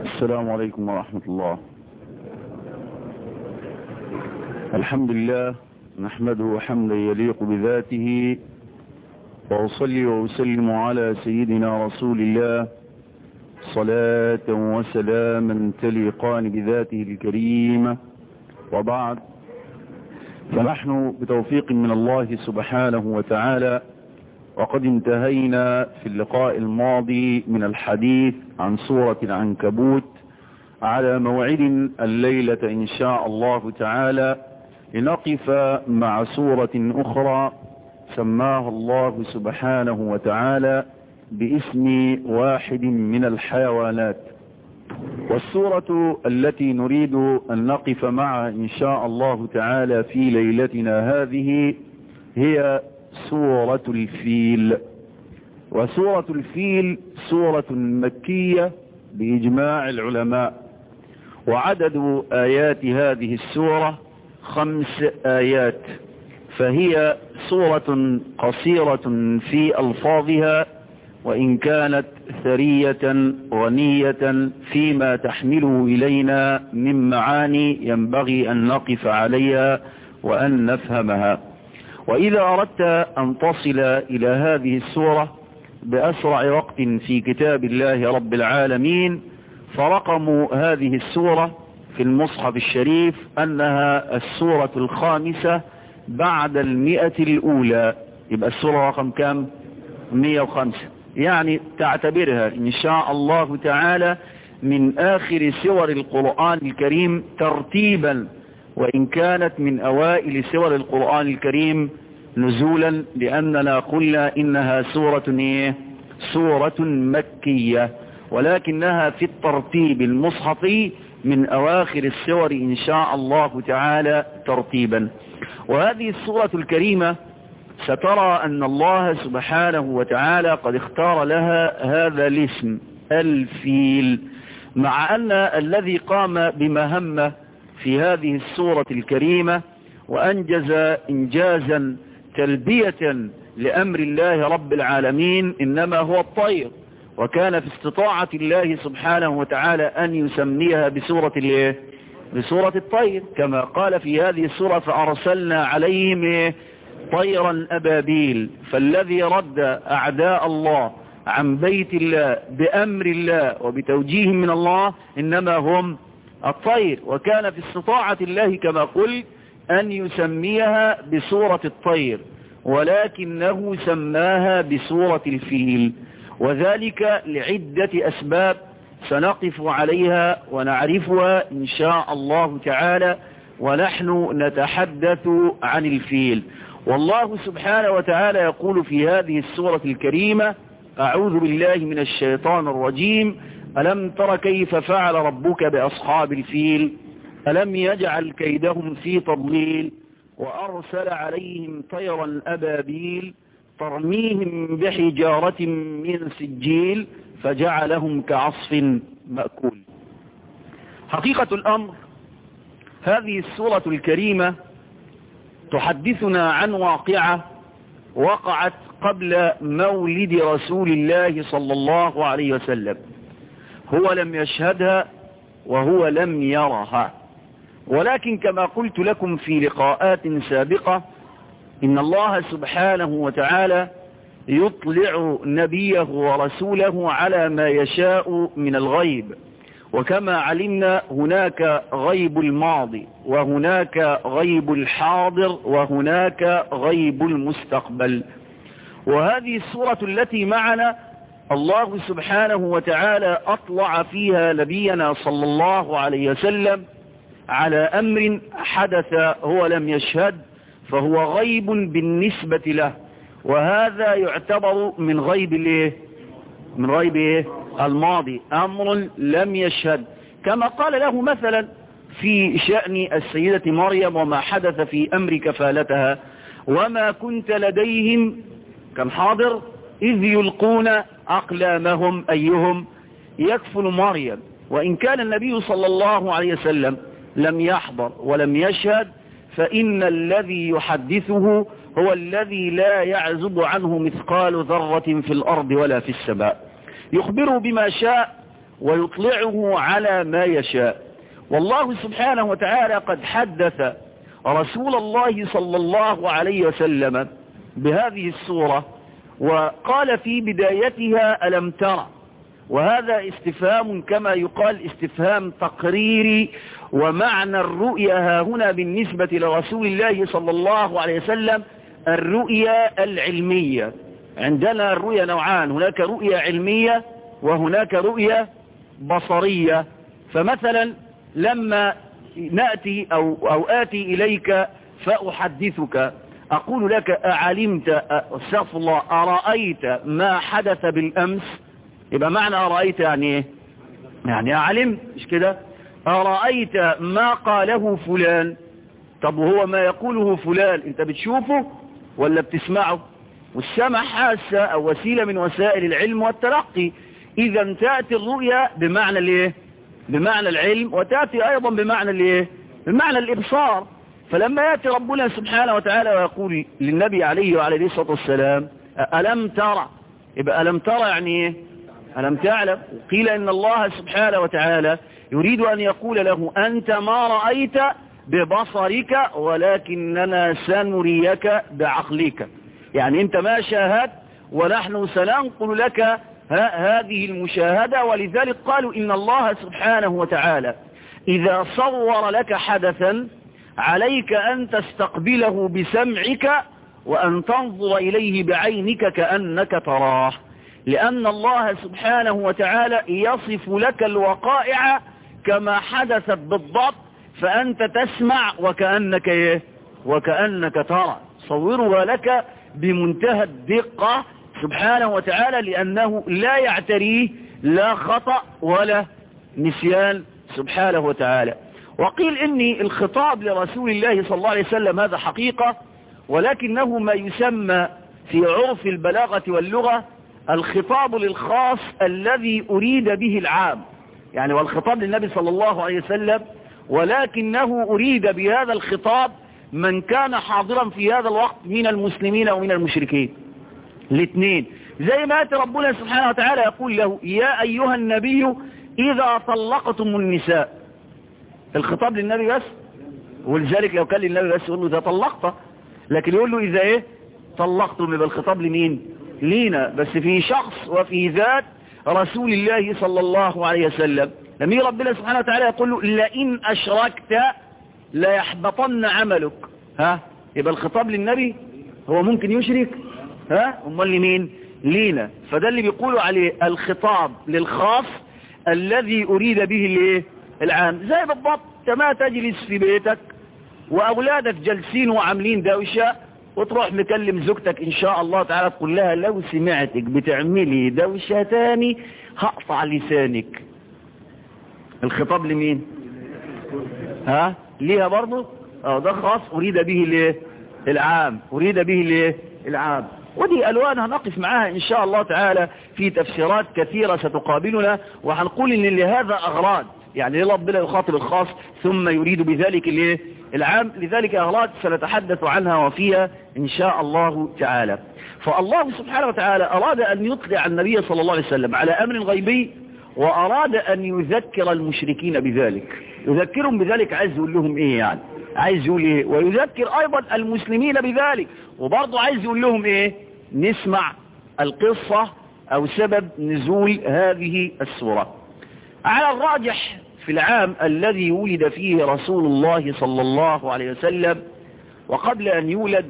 السلام عليكم ورحمة الله الحمد لله نحمده حمدا يليق بذاته وأصلي وأسلم على سيدنا رسول الله صلاة وسلاما تليقان بذاته الكريمة وبعد فنحن بتوفيق من الله سبحانه وتعالى وقد انتهينا في اللقاء الماضي من الحديث عن سورة العنكبوت على موعد الليلة إن شاء الله تعالى لنقف مع سورة أخرى سماها الله سبحانه وتعالى باسم واحد من الحيوانات والسورة التي نريد أن نقف معها إن شاء الله تعالى في ليلتنا هذه هي سورة الفيل وسورة الفيل سورة مكية بإجماع العلماء وعدد آيات هذه السورة خمس آيات فهي سورة قصيرة في ألفاظها وإن كانت ثرية غنية فيما تحمله إلينا من معاني ينبغي أن نقف عليها وأن نفهمها وإذا أردت أن تصل إلى هذه السورة بأسرع وقت في كتاب الله رب العالمين فرقم هذه السورة في المصحف الشريف أنها السورة الخامسة بعد المئة الأولى يبقى السورة رقم كم 105 يعني تعتبرها إن شاء الله تعالى من آخر سور القرآن الكريم ترتيبا وإن كانت من أوائل سور القرآن الكريم نزولا لأننا قلنا إنها سورة إيه؟ سورة مكية ولكنها في الترتيب المصحفي من أواخر السور إن شاء الله تعالى ترتيبا وهذه السورة الكريمة سترى أن الله سبحانه وتعالى قد اختار لها هذا الاسم الفيل مع أن الذي قام بمهمة في هذه السورة الكريمة وأنجز إنجازا تلبية لأمر الله رب العالمين إنما هو الطير وكان في استطاعة الله سبحانه وتعالى أن يسميها بسورة الايه بسورة الطير كما قال في هذه السورة فأرسلنا عليهم إيه؟ طيرا أبابيل فالذي رد أعداء الله عن بيت الله بأمر الله وبتوجيه من الله إنما هم الطير وكان في استطاعة الله كما قلت أن يسميها بسورة الطير ولكنه سماها بسورة الفيل وذلك لعدة أسباب سنقف عليها ونعرفها إن شاء الله تعالى ونحن نتحدث عن الفيل والله سبحانه وتعالى يقول في هذه السورة الكريمة أعوذ بالله من الشيطان الرجيم ألم تر كيف فعل ربك بأصحاب الفيل ألم يجعل كيدهم في تضليل وأرسل عليهم طيرا أبابيل ترميهم بحجارة من سجيل فجعلهم كعصف مأكول حقيقة الأمر هذه السورة الكريمة تحدثنا عن واقعة وقعت قبل مولد رسول الله صلى الله عليه وسلم هو لم يشهدها وهو لم يرها ولكن كما قلت لكم في لقاءات سابقة إن الله سبحانه وتعالى يطلع نبيه ورسوله على ما يشاء من الغيب وكما علمنا هناك غيب الماضي وهناك غيب الحاضر وهناك غيب المستقبل وهذه السورة التي معنا الله سبحانه وتعالى أطلع فيها نبينا صلى الله عليه وسلم على أمر حدث هو لم يشهد فهو غيب بالنسبة له وهذا يعتبر من غيب الايه من غيب ايه الماضي امر لم يشهد كما قال له مثلا في شأن السيدة مريم وما حدث في امر كفالتها وما كنت لديهم كم حاضر اذ يلقون اقلامهم ايهم يكفل مريم وان كان النبي صلى الله عليه وسلم لم يحضر ولم يشهد فإن الذي يحدثه هو الذي لا يعزب عنه مثقال ذرة في الأرض ولا في السماء يخبر بما شاء ويطلعه على ما يشاء والله سبحانه وتعالى قد حدث رسول الله صلى الله عليه وسلم بهذه السورة وقال في بدايتها ألم ترى وهذا استفهام كما يقال استفهام تقريري ومعنى الرؤيا ها هنا بالنسبة لرسول الله صلى الله عليه وسلم الرؤيا العلمية عندنا الرؤيا نوعان هناك رؤيا علمية وهناك رؤيا بصرية فمثلا لما نأتي أو, أو آتي إليك فأحدثك أقول لك أعلمت استغفر الله أرأيت ما حدث بالأمس يبقى معنى أرأيت يعني إيه يعني أعلم مش كده أرأيت ما قاله فلان طب وهو ما يقوله فلان انت بتشوفه ولا بتسمعه والسمع حاسة أو وسيلة من وسائل العلم والتلقي إذا تأتي الرؤيا بمعنى الايه بمعنى العلم وتأتي أيضا بمعنى الايه بمعنى الإبصار فلما يأتي ربنا سبحانه وتعالى ويقول للنبي عليه وعلى الصلاة والسلام ألم ترى يبقى ألم ترى يعني ايه ألم تعلم قيل إن الله سبحانه وتعالى يريد أن يقول له أنت ما رأيت ببصرك ولكننا سنريك بعقلك يعني أنت ما شاهدت ونحن سننقل لك هذه المشاهدة ولذلك قالوا إن الله سبحانه وتعالى إذا صور لك حدثا عليك أن تستقبله بسمعك وأن تنظر إليه بعينك كأنك تراه لأن الله سبحانه وتعالى يصف لك الوقائع كما حدثت بالضبط فأنت تسمع وكأنك إيه وكأنك ترى صورها لك بمنتهى الدقة سبحانه وتعالى لأنه لا يعتريه لا خطأ ولا نسيان سبحانه وتعالى وقيل إني الخطاب لرسول الله صلى الله عليه وسلم هذا حقيقة ولكنه ما يسمى في عرف البلاغة واللغة الخطاب للخاص الذي أريد به العام يعني والخطاب للنبي صلى الله عليه وسلم ولكنه أريد بهذا الخطاب من كان حاضرا في هذا الوقت من المسلمين ومن المشركين الاثنين زي ما أتى ربنا سبحانه وتعالى يقول له يا أيها النبي إذا طلقتم النساء الخطاب للنبي بس ولذلك لو كان للنبي بس يقول له إذا طلقت لكن يقول له إذا إيه طلقتم يبقى الخطاب لمين لينا بس في شخص وفي ذات رسول الله صلى الله عليه وسلم لما يجي ربنا سبحانه وتعالى يقول له لئن أشركت لا يحبطن عملك ها يبقى الخطاب للنبي هو ممكن يشرك ها امال لمين لينا فده اللي بيقولوا عليه الخطاب للخاص الذي أريد به الايه العام زي بالضبط ما تجلس في بيتك وأولادك جالسين وعاملين دوشة وتروح مكلم زوجتك إن شاء الله تعالى تقول لها لو سمعتك بتعملي دوشة تاني هقطع لسانك الخطاب لمين ها ليها برضه اه ده خاص أريد به الايه العام أريد به الايه العام ودي ألوان هنقف معاها إن شاء الله تعالى في تفسيرات كثيرة ستقابلنا وهنقول إن لهذا أغراض يعني ربنا يخاطب الخاص ثم يريد بذلك الايه العام لذلك أغراض سنتحدث عنها وفيها إن شاء الله تعالى فالله سبحانه وتعالى أراد أن يطلع النبي صلى الله عليه وسلم على أمر غيبي وأراد أن يذكر المشركين بذلك يذكرهم بذلك عايز يقول لهم إيه يعني عايز يقول إيه ويذكر أيضا المسلمين بذلك وبرضه عايز يقول لهم إيه نسمع القصة أو سبب نزول هذه السورة على الراجح في العام الذي ولد فيه رسول الله صلى الله عليه وسلم وقبل أن يولد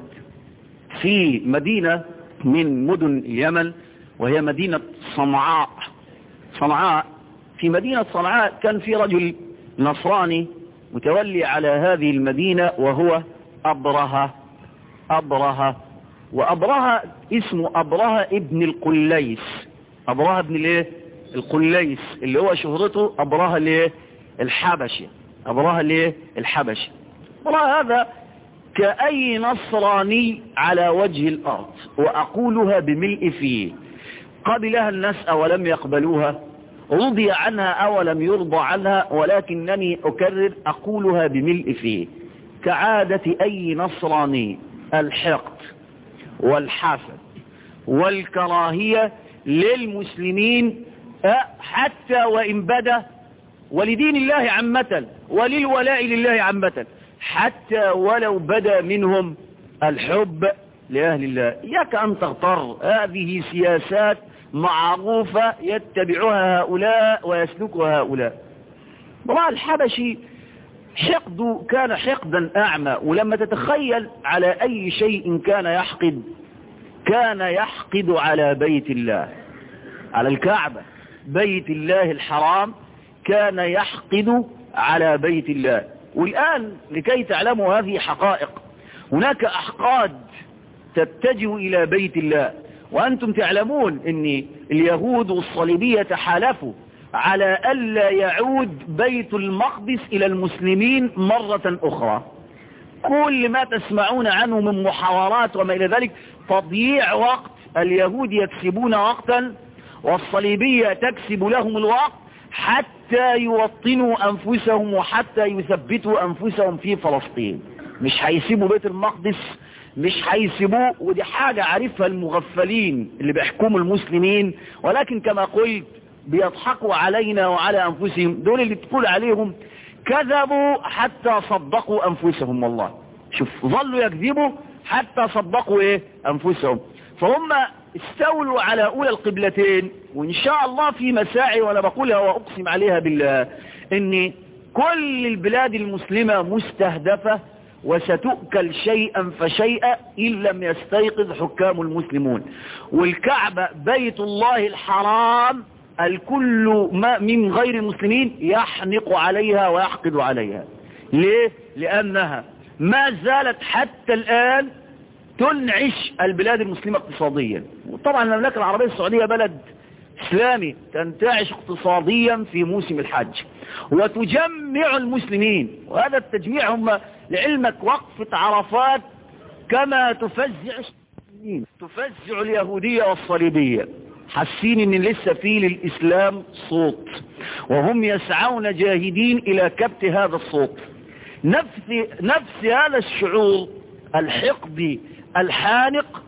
في مدينة من مدن اليمن وهي مدينة صنعاء صنعاء في مدينة صنعاء كان في رجل نصراني متولي على هذه المدينة وهو أبرهة أبرهة وأبرهة اسمه أبرهة ابن القليس أبرهة ابن الايه القليس اللي هو شهرته أبرهة الايه الحبشي أبرهة الايه الحبشي أبرهة هذا كأي نصراني على وجه الأرض وأقولها بملء فيه قبلها الناس أولم يقبلوها رضي عنها أولم يرضى عنها ولكنني أكرر أقولها بملء فيه كعادة أي نصراني الحقد والحسد والكراهية للمسلمين حتى وإن بدا ولدين الله عامة وللولاء لله عامة حتى ولو بدا منهم الحب لأهل الله إياك أن تغتر هذه سياسات معروفة يتبعها هؤلاء ويسلكها هؤلاء والله الحبشي حقد كان حقدا أعمى ولما تتخيل على أي شيء كان يحقد كان يحقد على بيت الله على الكعبة بيت الله الحرام كان يحقد على بيت الله والآن لكي تعلموا هذه حقائق هناك أحقاد تتجه إلى بيت الله وأنتم تعلمون أن اليهود والصليبية تحالفوا على ألا يعود بيت المقدس إلى المسلمين مرة أخرى كل ما تسمعون عنه من محاورات وما إلى ذلك تضييع وقت اليهود يكسبون وقتا والصليبية تكسب لهم الوقت حتى يوطنوا أنفسهم وحتى يثبتوا أنفسهم في فلسطين مش هيسيبوا بيت المقدس مش هيسيبوه ودي حاجة عارفها المغفلين اللي بيحكموا المسلمين ولكن كما قلت بيضحكوا علينا وعلى أنفسهم دول اللي تقول عليهم كذبوا حتى صدقوا أنفسهم والله شوف ظلوا يكذبوا حتى صدقوا إيه أنفسهم فهم استولوا على أولى القبلتين وإن شاء الله في مساعي وأنا بقولها وأقسم عليها بالله إن كل البلاد المسلمة مستهدفة وستؤكل شيئا فشيئا إن لم يستيقظ حكام المسلمون والكعبة بيت الله الحرام الكل ما من غير المسلمين يحنق عليها ويحقد عليها ليه؟ لأنها ما زالت حتى الآن تنعش البلاد المسلمة اقتصاديا وطبعا المملكة العربية السعودية بلد إسلامي تنتعش اقتصاديا في موسم الحج وتجمع المسلمين وهذا التجميع هم لعلمك وقفة عرفات كما تفزع تفزع اليهودية والصليبية حاسين ان لسه في للإسلام صوت وهم يسعون جاهدين إلى كبت هذا الصوت نفس, نفس هذا الشعور الحقد الحانق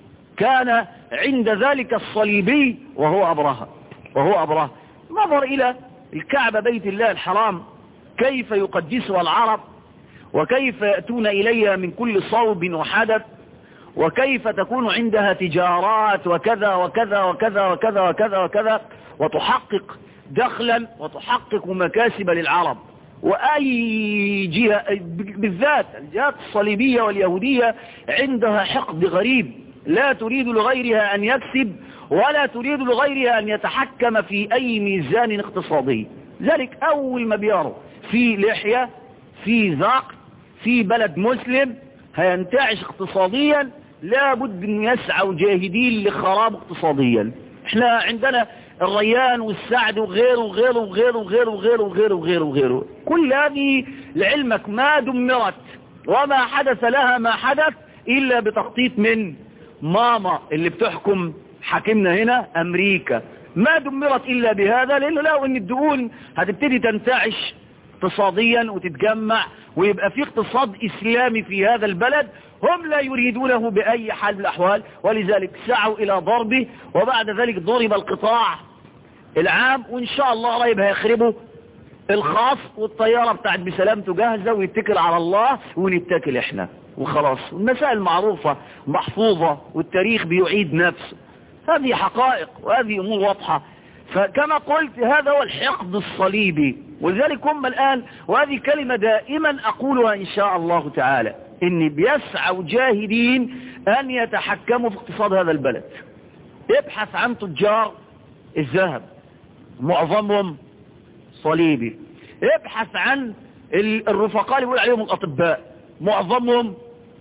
كان عند ذلك الصليبي وهو أبرهة وهو أبرهة نظر إلى الكعبة بيت الله الحرام كيف يقدسها العرب وكيف يأتون إليها من كل صوب وحدث وكيف تكون عندها تجارات وكذا وكذا وكذا وكذا وكذا وكذا وتحقق دخلا وتحقق مكاسب للعرب وأي جهة بالذات الجهات الصليبية واليهودية عندها حقد غريب لا تريد لغيرها أن يكسب ولا تريد لغيرها أن يتحكم في أي ميزان اقتصادي ذلك أول ما بيروا في لحية في ذاق في بلد مسلم هينتعش اقتصاديا لابد أن يسعوا جاهدين لخراب اقتصاديا احنا عندنا الريان والسعد وغيره وغيره وغيره وغيره وغيره وغيره وغيره وغيره كل هذه لعلمك ما دمرت وما حدث لها ما حدث إلا بتخطيط من ماما اللي بتحكم حاكمنا هنا أمريكا ما دمرت إلا بهذا لأنه لو أن الدقون هتبتدي تنتعش اقتصاديا وتتجمع ويبقى في اقتصاد إسلامي في هذا البلد هم لا يريدونه بأي حال من الأحوال ولذلك سعوا إلى ضربه وبعد ذلك ضرب القطاع العام وإن شاء الله قريب هيخربوا الخاص والطيارة بتاعت بسلامته جاهزة ويتكل على الله ونتكل احنا وخلاص المسائل معروفة محفوظة والتاريخ بيعيد نفسه هذه حقائق وهذه أمور واضحة فكما قلت هذا هو الحقد الصليبي ولذلك هم الآن وهذه كلمة دائما أقولها إن شاء الله تعالى إن بيسعوا جاهدين أن يتحكموا في اقتصاد هذا البلد ابحث عن تجار الذهب معظمهم صليبي ابحث عن الرفقاء اللي بيقول عليهم الأطباء معظمهم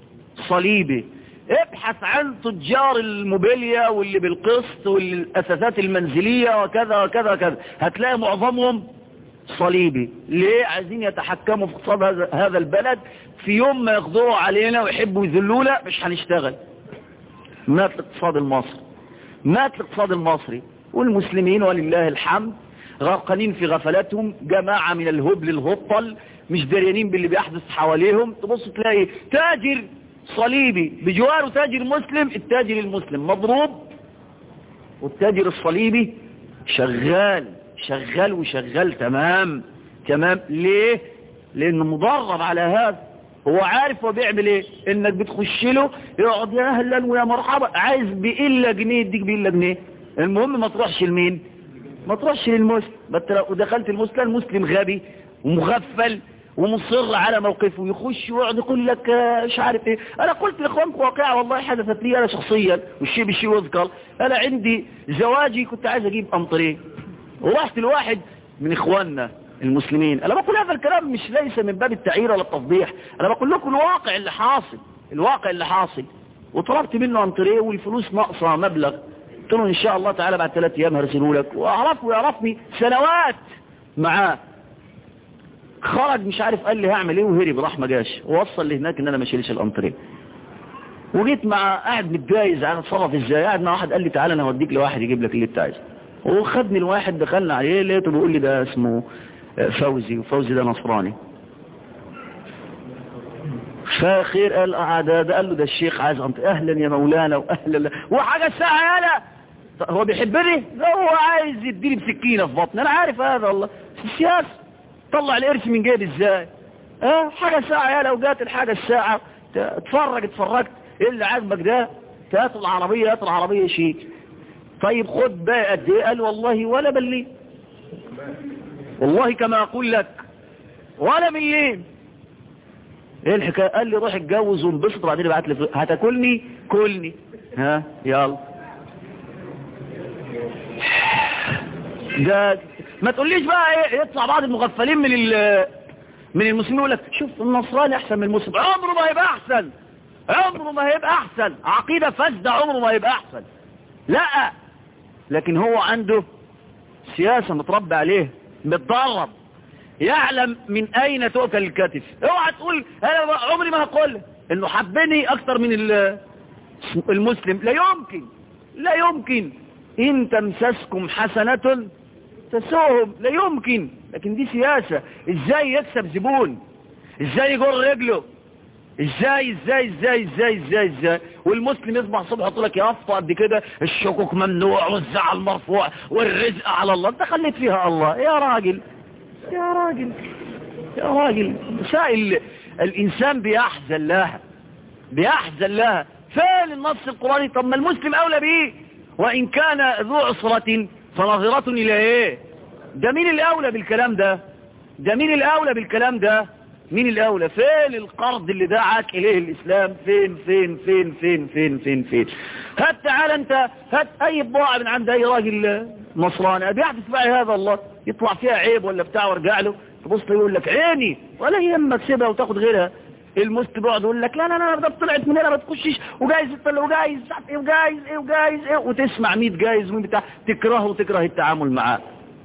صليبي ابحث عن تجار الموبيليا واللي بالقسط والأساسات المنزلية وكذا وكذا وكذا هتلاقي معظمهم صليبي ليه عايزين يتحكموا في اقتصاد هذا البلد في يوم ما يخضعوا علينا ويحبوا يذلونا مش هنشتغل مات الاقتصاد المصري مات الاقتصاد المصري والمسلمين ولله الحمد غرقانين في غفلاتهم جماعة من الهبل الهطل مش داريانين باللي بيحدث حواليهم تبص تلاقي تاجر صليبي بجواره تاجر مسلم التاجر المسلم مضروب والتاجر الصليبي شغال شغال وشغال تمام تمام ليه لانه مدرب على هذا هو عارف هو بيعمل ايه انك بتخش له يقعد يا اهلا ويا مرحبا عايز بإلا جنيه يديك بإلا جنيه المهم ما تروحش لمين ما تروحش للمسلم بس لو دخلت المسلم المسلم غبي ومغفل ومصر على موقفه يخش ويقعد يقول لك مش عارف ايه انا قلت لاخوانكم واقعه والله حدثت لي انا شخصيا والشيء بالشيء يذكر انا عندي زواجي كنت عايز اجيب امطرين ورحت لواحد من اخواننا المسلمين انا بقول هذا الكلام مش ليس من باب التعيير ولا التفضيح انا بقول لكم الواقع اللي حاصل الواقع اللي حاصل وطلبت منه امطريه والفلوس ناقصه مبلغ قلت له ان شاء الله تعالى بعد ثلاث ايام هرسله لك واعرفه ويعرفني سنوات معاه خرج مش عارف قال لي هعمل ايه وهرب راح ما جاش ووصل لي هناك ان انا ما اشيلش الامطريه وجيت مع قاعد متجايز انا اتصرف ازاي قاعد مع واحد قال لي تعالى انا هوديك لواحد يجيب لك اللي انت عايزه وخدني الواحد دخلنا عليه لقيته بيقول لي ده اسمه فوزي وفوزي ده نصراني فخير قال ده, ده قال له ده الشيخ عايز أنت اهلا يا مولانا واهلا وحاجه الساعه يالا هو بيحبني لا هو عايز يديني بسكينه في بطني انا عارف هذا والله السياسه طلع القرش من جيبي ازاي اه حاجه ساعه يالا وجات الحاجه الساعه اتفرج اتفرجت ايه اللي عاجبك ده هات العربيه هات العربيه شيك طيب خد بقى قد ايه قال والله ولا بلي والله كما اقول لك ولا مليم ايه الحكايه قال لي روح اتجوز وانبسط وبعدين ابعت لي هتاكلني كلني ها يلا ده ما تقوليش بقى ايه يطلع بعض المغفلين من من المسلمين يقول لك شوف النصراني احسن من المسلم عمره ما هيبقى احسن عمره ما هيبقى احسن عقيده فاسده عمره ما هيبقى احسن لا لكن هو عنده سياسة متربى عليه متدرب يعلم من اين تؤكل الكتف اوعى تقول انا عمري ما هقول انه حبني اكتر من المسلم لا يمكن لا يمكن ان تمسسكم حسنة تسوهم لا يمكن لكن دي سياسة ازاي يكسب زبون ازاي يجر رجله ازاي ازاي ازاي ازاي ازاي ازاي والمسلم يصبح الصبح يحط لك يافطه قد كده الشكوك ممنوع والزعل مرفوع والرزق على الله انت خليت فيها الله يا راجل يا راجل يا راجل مسائل الانسان بيحزن لها بيحزن لها فين النص القراني طب ما المسلم اولى بيه وان كان ذو عسرة فنظرة الى ايه ده مين الاولى بالكلام ده ده مين الاولى بالكلام ده مين الاولى فين القرض اللي دعاك اليه الاسلام فين فين فين فين فين فين فين هات تعال انت هات اي بضاعة من عند اي راجل نصراني بيحدث بقى هذا الله يطلع فيها عيب ولا بتاع وارجع له تبص يقول لك عيني ولا يهمك سيبها وتاخد غيرها المسلم بيقعد يقول لك لا لا لا ده طلعت من هنا ما تخشش وجايز وجايز ايه وجايز ايه وجايز ايه وتسمع 100 جايز ومين بتاع تكرهه وتكره التعامل معاه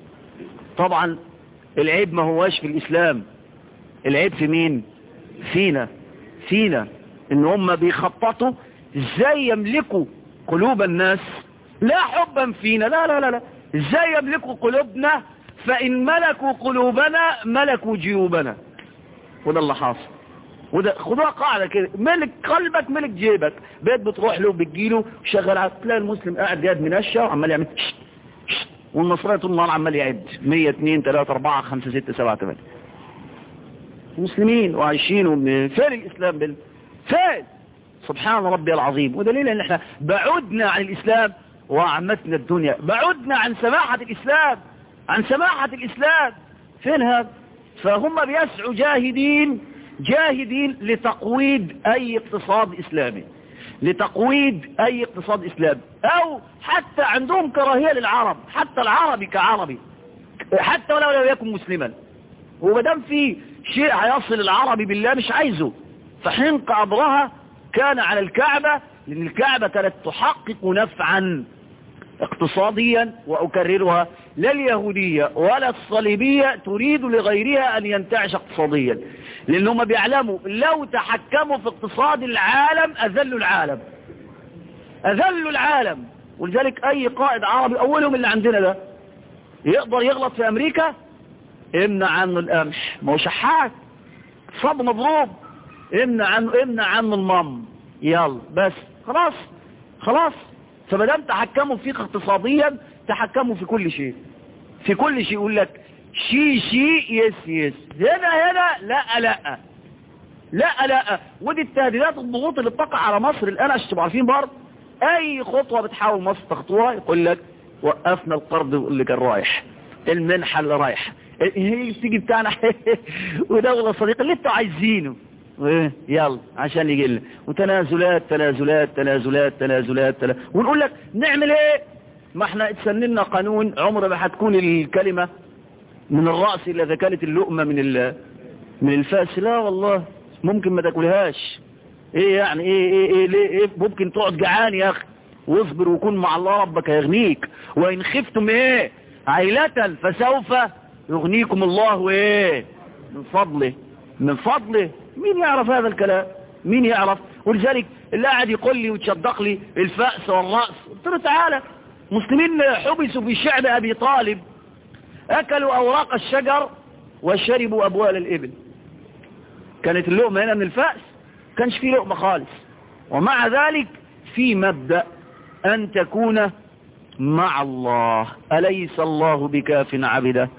طبعا العيب ما هواش في الاسلام العيب في مين فينا فينا ان هم بيخططوا ازاي يملكوا قلوب الناس لا حبا فينا لا لا لا لا ازاي يملكوا قلوبنا فان ملكوا قلوبنا ملكوا جيوبنا وده اللي حاصل وده خدوها قاعدة كده ملك قلبك ملك جيبك بيت بتروح له بتجيله شغال تلاقي المسلم قاعد قاعد منشا وعمال يعمل والنصراني طول النهار عمال يعد 100 2 3 4 5 6 7 8 مسلمين وعايشين ومن فين الإسلام بال فين سبحان ربي العظيم ودليل ان احنا بعدنا عن الإسلام وعمتنا الدنيا بعدنا عن سماحة الإسلام عن سماحة الإسلام فين هذا فهم بيسعوا جاهدين جاهدين لتقويد أي اقتصاد إسلامي لتقويد أي اقتصاد إسلامي أو حتى عندهم كراهية للعرب حتى العربي كعربي حتى ولو لم يكن مسلما ومدام في شيء هيصل العربي بالله مش عايزه فحنق أبرهة كان على الكعبة لأن الكعبة كانت تحقق نفعا اقتصاديا وأكررها لا اليهودية ولا الصليبية تريد لغيرها أن ينتعش اقتصاديا لأنهم بيعلموا لو تحكموا في اقتصاد العالم أذلوا العالم أذلوا العالم ولذلك أي قائد عربي أولهم اللي عندنا ده يقدر يغلط في أمريكا امنع عنه القمح ما هو شحات صب مضروب امنع عنه امنع عنه المم يلا بس خلاص خلاص فمدام تحكموا فيك اقتصاديا تحكموا في كل شيء في كل شيء يقول لك شي شي يس يس هنا هنا لا لا لا لا ودي التهديدات الضغوط اللي بتقع على مصر الآن عشان تبقوا عارفين برضه أي خطوة بتحاول مصر تخطوها يقول لك وقفنا القرض اللي كان رايح المنحة اللي رايح هي تيجي بتاعنا ودولة صديقة اللي انتوا عايزينه يلا عشان يجي لنا وتنازلات تنازلات تنازلات تنازلات تنازلات ونقول لك نعمل ايه ما احنا اتسننا قانون عمر ما هتكون الكلمة من الرأس إلا إذا كانت اللقمة من ال من الفاس لا والله ممكن ما تاكلهاش ايه يعني ايه ايه ايه ليه ايه ممكن تقعد جعان يا اخي واصبر وكن مع الله ربك يغنيك وان خفتم ايه عيلة فسوف يغنيكم الله ايه من فضله من فضله مين يعرف هذا الكلام مين يعرف ولذلك اللي قاعد يقول لي وتشدق لي الفأس والرأس قلت له تعالى مسلمين حبسوا في شعب ابي طالب اكلوا اوراق الشجر وشربوا ابوال الابل كانت اللقمة هنا من الفأس كانش في لقمة خالص ومع ذلك في مبدأ أن تكون مع الله أليس الله بكاف عبده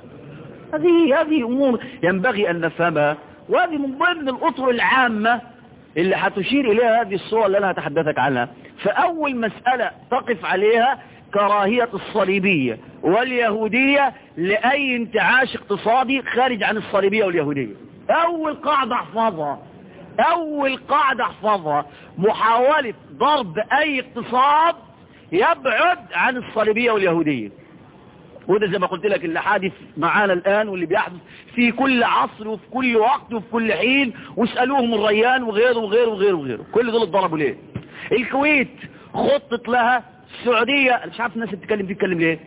هذه هذه أمور ينبغي أن نفهمها وهذه من ضمن الأطر العامة اللي هتشير إليها هذه الصورة اللي أنا هتحدثك عنها فأول مسألة تقف عليها كراهية الصليبية واليهودية لأي انتعاش اقتصادي خارج عن الصليبية واليهودية أول قاعدة احفظها أول قاعدة احفظها محاولة ضرب أي اقتصاد يبعد عن الصليبية واليهودية وده زي ما قلت لك اللي حادث معانا الآن واللي بيحدث في كل عصر وفي كل وقت وفي كل حين واسألوهم الريان وغيره وغيره وغيره وغيره كل دول اتضربوا ليه الكويت خطط لها السعودية أنا مش عارف الناس اللي بتتكلم دي تتكلم ليه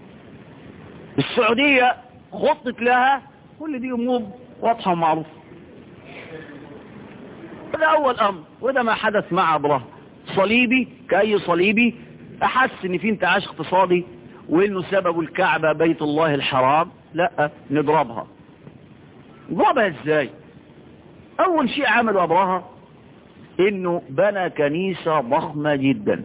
السعودية خطط لها كل دي أمور واضحة ومعروفة هذا أول أمر وده ما حدث مع أبراه صليبي كأي صليبي أحس إن في انتعاش اقتصادي وإنه سبب الكعبة بيت الله الحرام لا نضربها نضربها إزاي أول شيء عمله أبراها إنه بنى كنيسة ضخمة جدا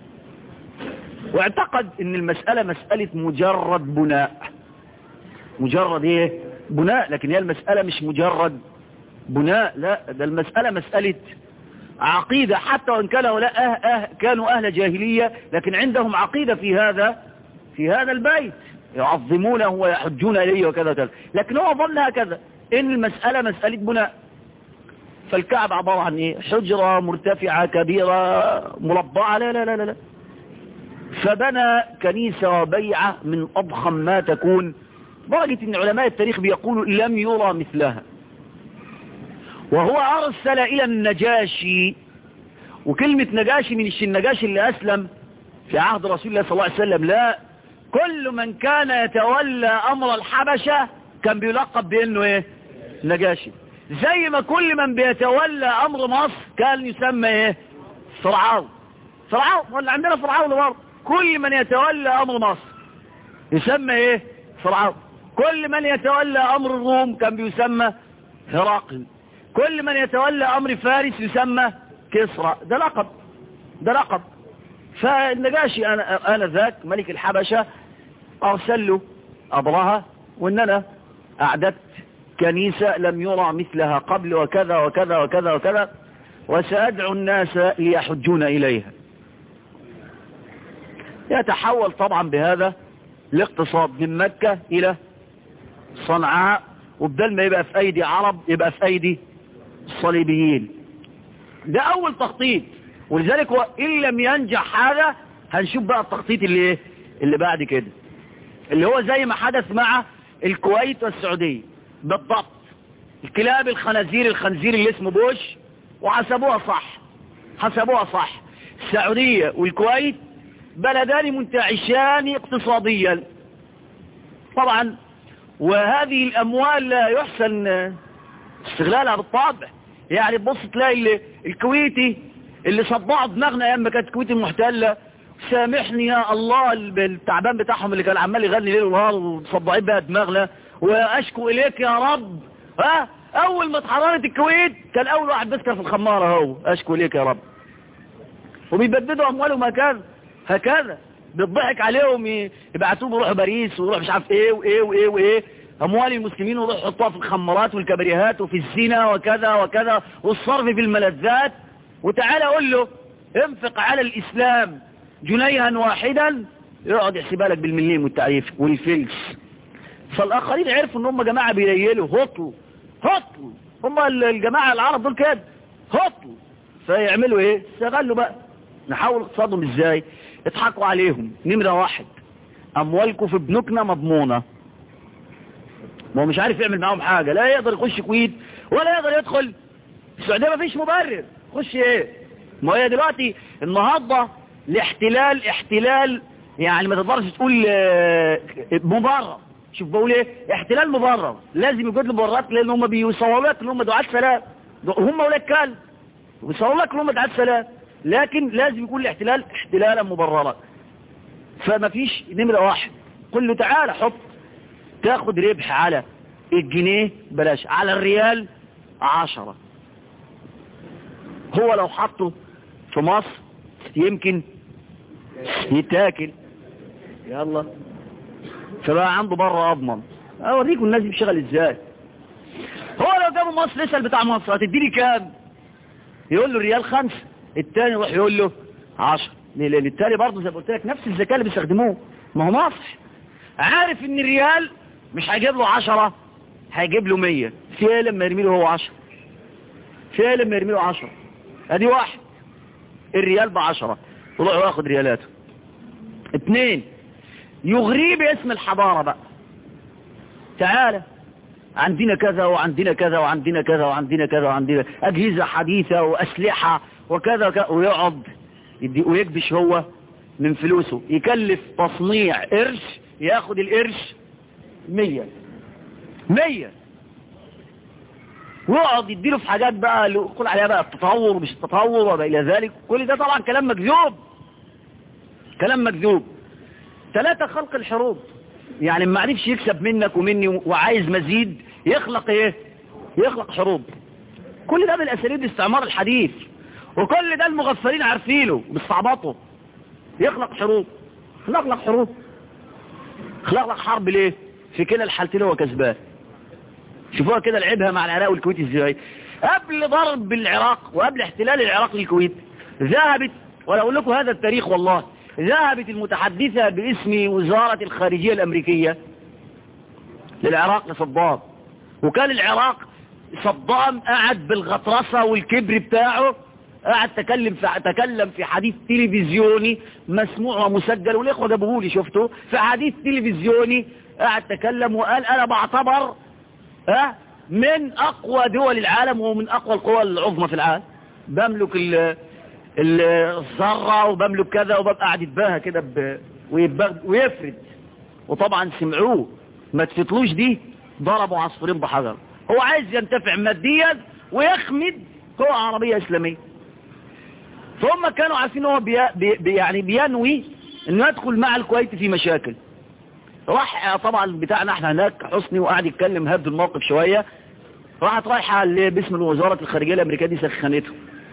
واعتقد إن المسألة مسألة مجرد بناء مجرد إيه بناء لكن هي المسألة مش مجرد بناء لا ده المسألة مسألة عقيدة حتى وإن كانوا لا أه أه كانوا أهل جاهلية لكن عندهم عقيدة في هذا في هذا البيت يعظمونه ويحجون إليه وكذا وكذا لكن هو ظن هكذا إن المسألة مسألة بناء فالكعب عبارة عن إيه حجرة مرتفعة كبيرة مربعة لا لا لا لا فبنى كنيسة وبيعة من أضخم ما تكون درجة ان علماء التاريخ بيقولوا لم يرى مثلها وهو ارسل الى النجاشي وكلمة نجاشي من النجاشي اللي اسلم في عهد رسول الله صلى الله عليه وسلم لا كل من كان يتولى امر الحبشة كان بيلقب بانه ايه نجاشي زي ما كل من بيتولى امر مصر كان يسمى ايه فرعون فرعون ولا عندنا فرعون برضه كل من يتولى امر مصر يسمى ايه فرعون كل من يتولى أمر الروم كان بيسمى هراقل كل من يتولى أمر فارس يسمى كسرى ده لقب ده لقب فالنجاشي أنا, أنا ذاك ملك الحبشة أرسل له أبرهة وإن أنا أعددت كنيسة لم يرى مثلها قبل وكذا وكذا وكذا وكذا وسأدعو الناس ليحجون إليها يتحول طبعا بهذا الاقتصاد من مكة إلى صنعاء وبدل ما يبقى في ايدي عرب يبقى في ايدي الصليبيين ده اول تخطيط ولذلك ان لم ينجح هذا هنشوف بقى التخطيط اللي ايه اللي بعد كده اللي هو زي ما حدث مع الكويت والسعودية بالضبط الكلاب الخنازير الخنزير اللي اسمه بوش وحسبوها صح حسبوها صح السعودية والكويت بلدان منتعشان اقتصاديا طبعا وهذه الأموال لا يحسن استغلالها بالطبع يعني بص تلاقي الكويتي اللي صدعوا دماغنا ايام ما كانت الكويت المحتلة سامحني يا الله التعبان بتاعهم اللي كان عمال يغني ليل ونهار وصدعين بقى دماغنا واشكو اليك يا رب ها اول ما اتحررت الكويت كان اول واحد بيسكر في الخمارة هو اشكو اليك يا رب وبيبددوا اموالهم هكذا هكذا بيضحك عليهم ي- يبعتوهم يروحوا باريس ويروحوا مش عارف ايه وايه وايه وايه اموال المسلمين ويروحوا يحطوها في الخمرات والكبريهات وفي الزنا وكذا وكذا والصرف في الملذات وتعالى اقول له انفق على الاسلام جنيها واحدا يقعد يحسبها لك بالمليم والتعريف والفلس فالاخرين عرفوا ان هم جماعه بيليلوا هطلوا هطلوا هم ال- الجماعه العرب دول كده هطلوا فيعملوا ايه استغلوا بقى نحاول اقتصادهم ازاي اضحكوا عليهم نمره واحد اموالكم في بنوكنا مضمونه ما هو مش عارف يعمل معاهم حاجه لا يقدر يخش كويت ولا يقدر يدخل السعوديه ما فيش مبرر خش ايه ما هي دلوقتي النهارده الاحتلال احتلال يعني ما تقدرش تقول آه، مبرر شوف بقول ايه احتلال مبرر لازم يوجد له مبررات لان هم بيصوروا لك ان هم دعاة سلام هم ولاد كلب بيصوروا لك ان هم دعاة سلام لكن لازم يكون الاحتلال احتلالا مبررا فما فيش نمرة واحد قل له تعالى حط تاخد ربح على الجنيه بلاش على الريال عشرة هو لو حطه في مصر يمكن يتاكل يلا فبقى عنده بره اضمن اوريكم الناس دي بتشتغل ازاي هو لو جابوا مصر يسأل بتاع مصر هتديني كام يقول له ريال خمسة التاني يروح يقول له عشر ليه؟ لان التاني برضه زي ما قلت لك نفس الذكاء اللي بيستخدموه ما هو مصر عارف ان الريال مش هيجيب له عشرة هيجيب له مية في ايه لما يرمي له هو عشرة في ايه لما يرمي له عشرة ادي واحد الريال بعشرة يروح ياخد ريالاته اتنين يغريه باسم الحضارة بقى تعالى عندنا كذا وعندنا كذا وعندنا كذا وعندنا كذا وعندنا أجهزة حديثة وأسلحة وكذا وكذا ويقعد يدي- ويكبش هو من فلوسه يكلف تصنيع قرش ياخد القرش مية مية ويقعد يديله في حاجات بقى اللي يقول عليها بقى التطور ومش التطور وما إلى ذلك كل ده طبعا كلام مكذوب كلام مكذوب ثلاثة خلق الحروب يعني ما عرفش يكسب منك ومني وعايز مزيد يخلق ايه يخلق حروب كل ده من اساليب الاستعمار الحديث وكل ده المغفلين عارفينه بيستعبطوا يخلق حروب خلق لك حروب خلق لك حرب ليه في كلا الحالتين هو كسبان شوفوها كده لعبها مع العراق والكويت ازاي قبل ضرب العراق وقبل احتلال العراق للكويت ذهبت ولا اقول لكم هذا التاريخ والله ذهبت المتحدثة باسم وزارة الخارجية الامريكية للعراق لصدام وكان العراق صدام قعد بالغطرسة والكبر بتاعه قعد تكلم في تكلم في حديث تلفزيوني مسموع ومسجل والاخوه جابوه لي شفته في حديث تلفزيوني قعد تكلم وقال انا بعتبر ها من اقوى دول العالم ومن اقوى القوى العظمى في العالم بملك ال ال- الذره وبملك كذا وببقى قاعد يتباهى كده ب- ويتباهى- ويفرد وطبعا سمعوه ما تفتلوش دي ضربوا عصفورين بحجر هو عايز ينتفع ماديا ويخمد قوى عربية اسلامية فهم كانوا عارفين هو بي بي يعني بينوي انه يدخل مع الكويت في مشاكل راح طبعا بتاعنا احنا هناك حسني وقعد يتكلم هد الموقف شوية راحت رايحة اللي باسم وزارة الخارجية الامريكية دي سخنته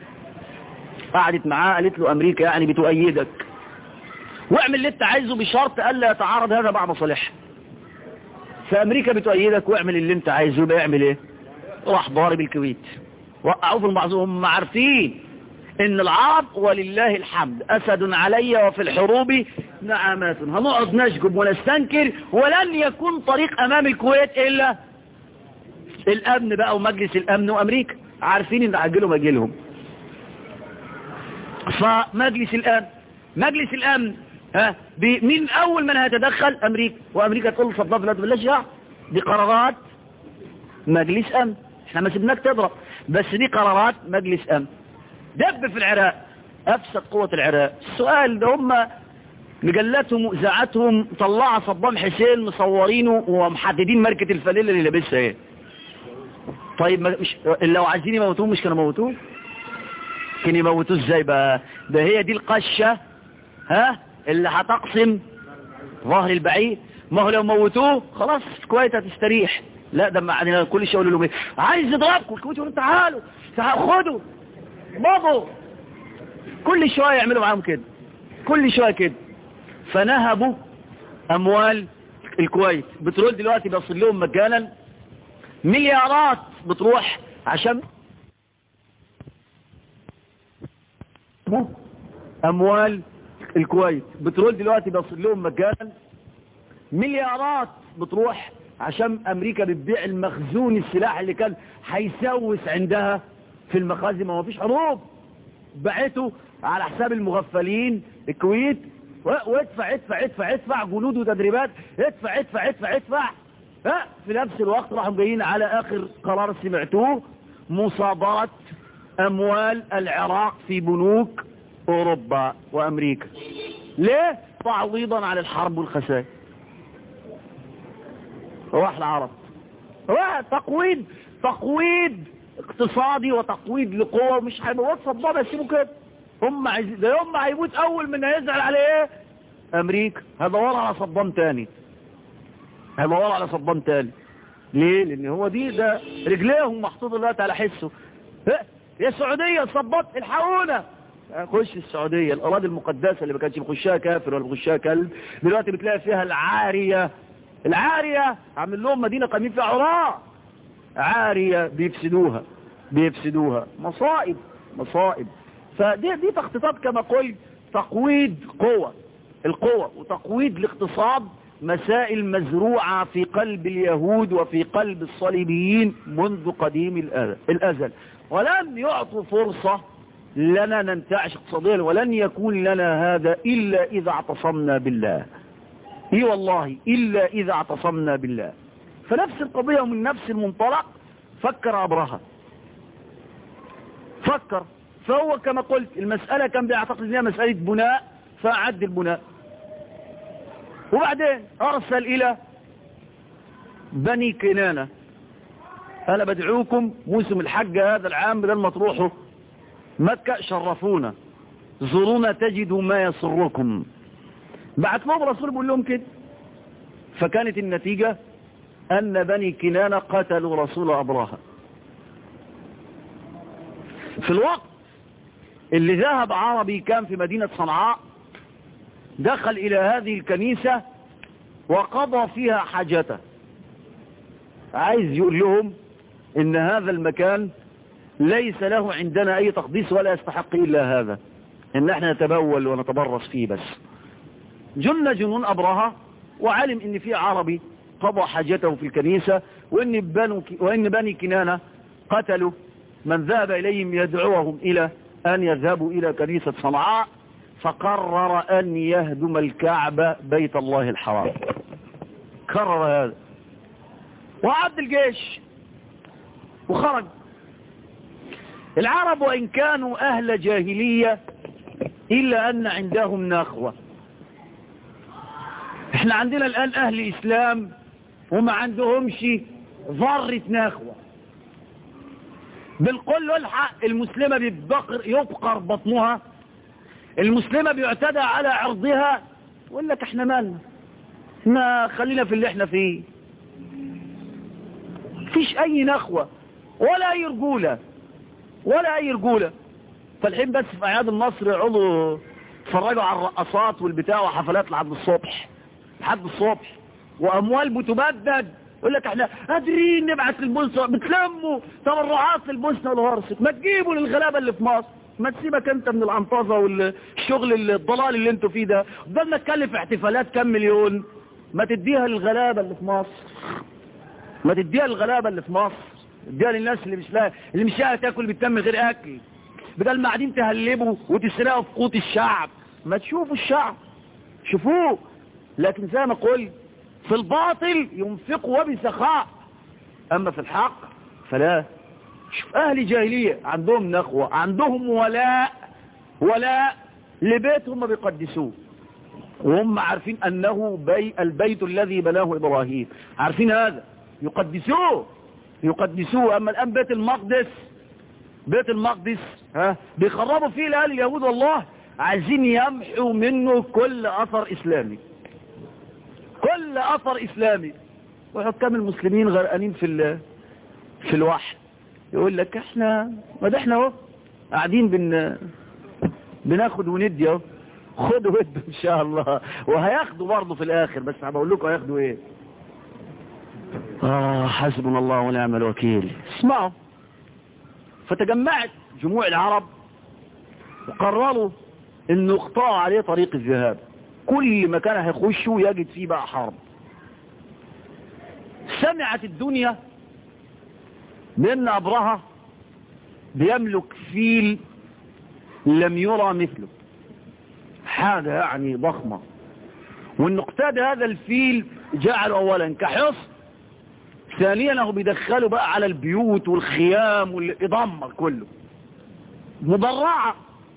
قعدت معاه قالت له امريكا يعني بتؤيدك واعمل اللي انت عايزه بشرط الا يتعارض هذا مع مصالحها فامريكا بتؤيدك واعمل اللي انت عايزه يبقى يعمل ايه راح ضارب الكويت وقعوا في المعزوم هم عارفين ان العرب ولله الحمد اسد علي وفي الحروب نعمات هنقعد نشجب ونستنكر ولن يكون طريق امام الكويت الا الامن بقى ومجلس الامن وامريكا عارفين ان عجلهم اجلهم فمجلس الامن مجلس الامن ها ب- من اول من هيتدخل امريكا وامريكا تقول صدام لا بلاش دعوة. دي قرارات مجلس امن احنا ما سيبناك تضرب بس دي قرارات مجلس امن دب في العراق افسد قوة العراق السؤال ده هم مجلاتهم واذاعاتهم طلع صدام حسين مصورينه ومحددين ماركة الفانيلا اللي لابسها ايه طيب ما- مش لو عايزين يموتوه مش كانوا موتوه كان يموتوه ازاي بقى ده هي دي القشة ها اللي هتقسم ظهر البعيد ما هو لو موتوه خلاص الكويت هتستريح لا ده يعني كل شيء يقولوا لهم ايه عايز يضربكم الكويت يقولوا تعالوا تعالوا خدوا مضوا كل شويه يعملوا معاهم كده كل شويه كده فنهبوا اموال الكويت بترول دلوقتي بيصل لهم مجانا مليارات بتروح عشان اموال الكويت بترول دلوقتي بيصل لهم مجانا مليارات بتروح عشان امريكا بتبيع المخزون السلاح اللي كان هيسوس عندها في المخازن ما هو فيش حروب باعته على حساب المغفلين الكويت وادفع ادفع ادفع ادفع جنود وتدريبات ادفع ادفع ادفع ادفع ها في نفس الوقت راحوا جايين على اخر قرار سمعتوه مصادرة اموال العراق في بنوك اوروبا وامريكا ليه تعويضا على الحرب والخسائر راح العرب راح تقويض تقويض اقتصادي وتقويض لقوة مش هيموت صدام يسيبوا كده هم عايز ده هم هيموت اول من هيزعل عليه ايه امريكا هيدور على صدام تاني هيدور على صدام تاني ليه لان هو دي ده رجليهم محطوطه دلوقتي على حسه يا السعوديه صبت الحقونا خش السعوديه الاراضي المقدسه اللي ما كانش بيخشها كافر ولا بيخشها كلب دلوقتي بتلاقي فيها العاريه العاريه عامل لهم مدينه قايمين فيها عراة عاريه بيفسدوها بيفسدوها مصائب مصائب فدي دي تخطيطات كما قلت تقويض قوة القوة وتقويض الاقتصاد مسائل مزروعة في قلب اليهود وفي قلب الصليبيين منذ قديم الأزل ولم يعطوا فرصة لنا ننتعش اقتصاديا ولن يكون لنا هذا إلا إذا اعتصمنا بالله اي والله إلا إذا اعتصمنا بالله فنفس القضية من نفس المنطلق فكر أبرهة فكر فهو كما قلت المسألة كان بيعتقد انها مسألة بناء فأعد البناء وبعدين أرسل إلى بني كنانة أنا بدعوكم موسم الحج هذا العام بدل ما تروحوا مكة شرفونا زورونا تجدوا ما يسركم بعت لهم رسول بيقول لهم كده فكانت النتيجة أن بني كنانة قتلوا رسول أبراهة في الوقت اللي ذهب عربي كان في مدينة صنعاء دخل إلى هذه الكنيسة وقضى فيها حاجته عايز يقول لهم إن هذا المكان ليس له عندنا أي تقديس ولا يستحق إلا هذا إن احنا نتبول ونتبرص فيه بس جن جنون أبرهة وعلم إن في عربي قضى حاجته في الكنيسة وإن, بنو وإن بني كنانة قتلوا من ذهب إليهم يدعوهم إلى أن يذهبوا إلى كنيسة صنعاء فقرر أن يهدم الكعبة بيت الله الحرام كرر هذا وعد الجيش وخرج العرب وإن كانوا أهل جاهلية إلا أن عندهم نخوة احنا عندنا الآن أهل إسلام وما عندهمش ذرة نخوة بالقول والحق المسلمة بيبقر يبقر بطنها المسلمة بيعتدى على عرضها يقول لك احنا مالنا ما خلينا في اللي احنا فيه فيش اي نخوة ولا اي رجولة ولا اي رجولة فالحين بس في اعياد النصر يقعدوا يتفرجوا على الرقصات والبتاع وحفلات لحد الصبح لحد الصبح واموال بتبدد يقول لك احنا قادرين نبعت للبوسنه بتلموا تبرعات للبوسنه والهرسك ما تجيبوا للغلابه اللي في مصر ما تسيبك انت من العنطزه والشغل الضلال اللي انتوا فيه ده بدنا نتكلف احتفالات كام مليون ما تديها للغلابه اللي في مصر ما تديها للغلابه اللي في مصر اديها للناس اللي مش لاقي اللي مش لاقي تاكل بتتم غير اكل بدل ما قاعدين تهلبوا وتسرقوا في قوت الشعب ما تشوفوا الشعب شوفوه لكن زي ما قلت في الباطل ينفقوا وبسخاء اما في الحق فلا شوف اهل جاهلية عندهم نخوة عندهم ولاء ولاء لبيت هم بيقدسوه وهم عارفين انه بي البيت الذي بناه ابراهيم عارفين هذا يقدسوه يقدسوه اما الان بيت المقدس بيت المقدس ها بيخربوا فيه الاهل اليهود والله عايزين يمحوا منه كل اثر اسلامي كل اثر اسلامي وحكام المسلمين غرقانين في في الوحي يقول لك احنا ما ده احنا اهو قاعدين بن بناخد وندي اهو خدوا ودوا ان شاء الله وهياخدوا برضه في الاخر بس هبقول لكم هياخدوا ايه اه حسبنا الله ونعم الوكيل اسمعوا فتجمعت جموع العرب وقرروا انه اقطعوا عليه طريق الذهاب كل مكان هيخشوا يجد فيه بقى حرب سمعت الدنيا بان ابرهة بيملك فيل لم يرى مثله حاجة يعني ضخمة وان اقتاد هذا الفيل جعل اولا كحصن ثانيا هو بيدخله بقى على البيوت والخيام والإضمر كله مضرعة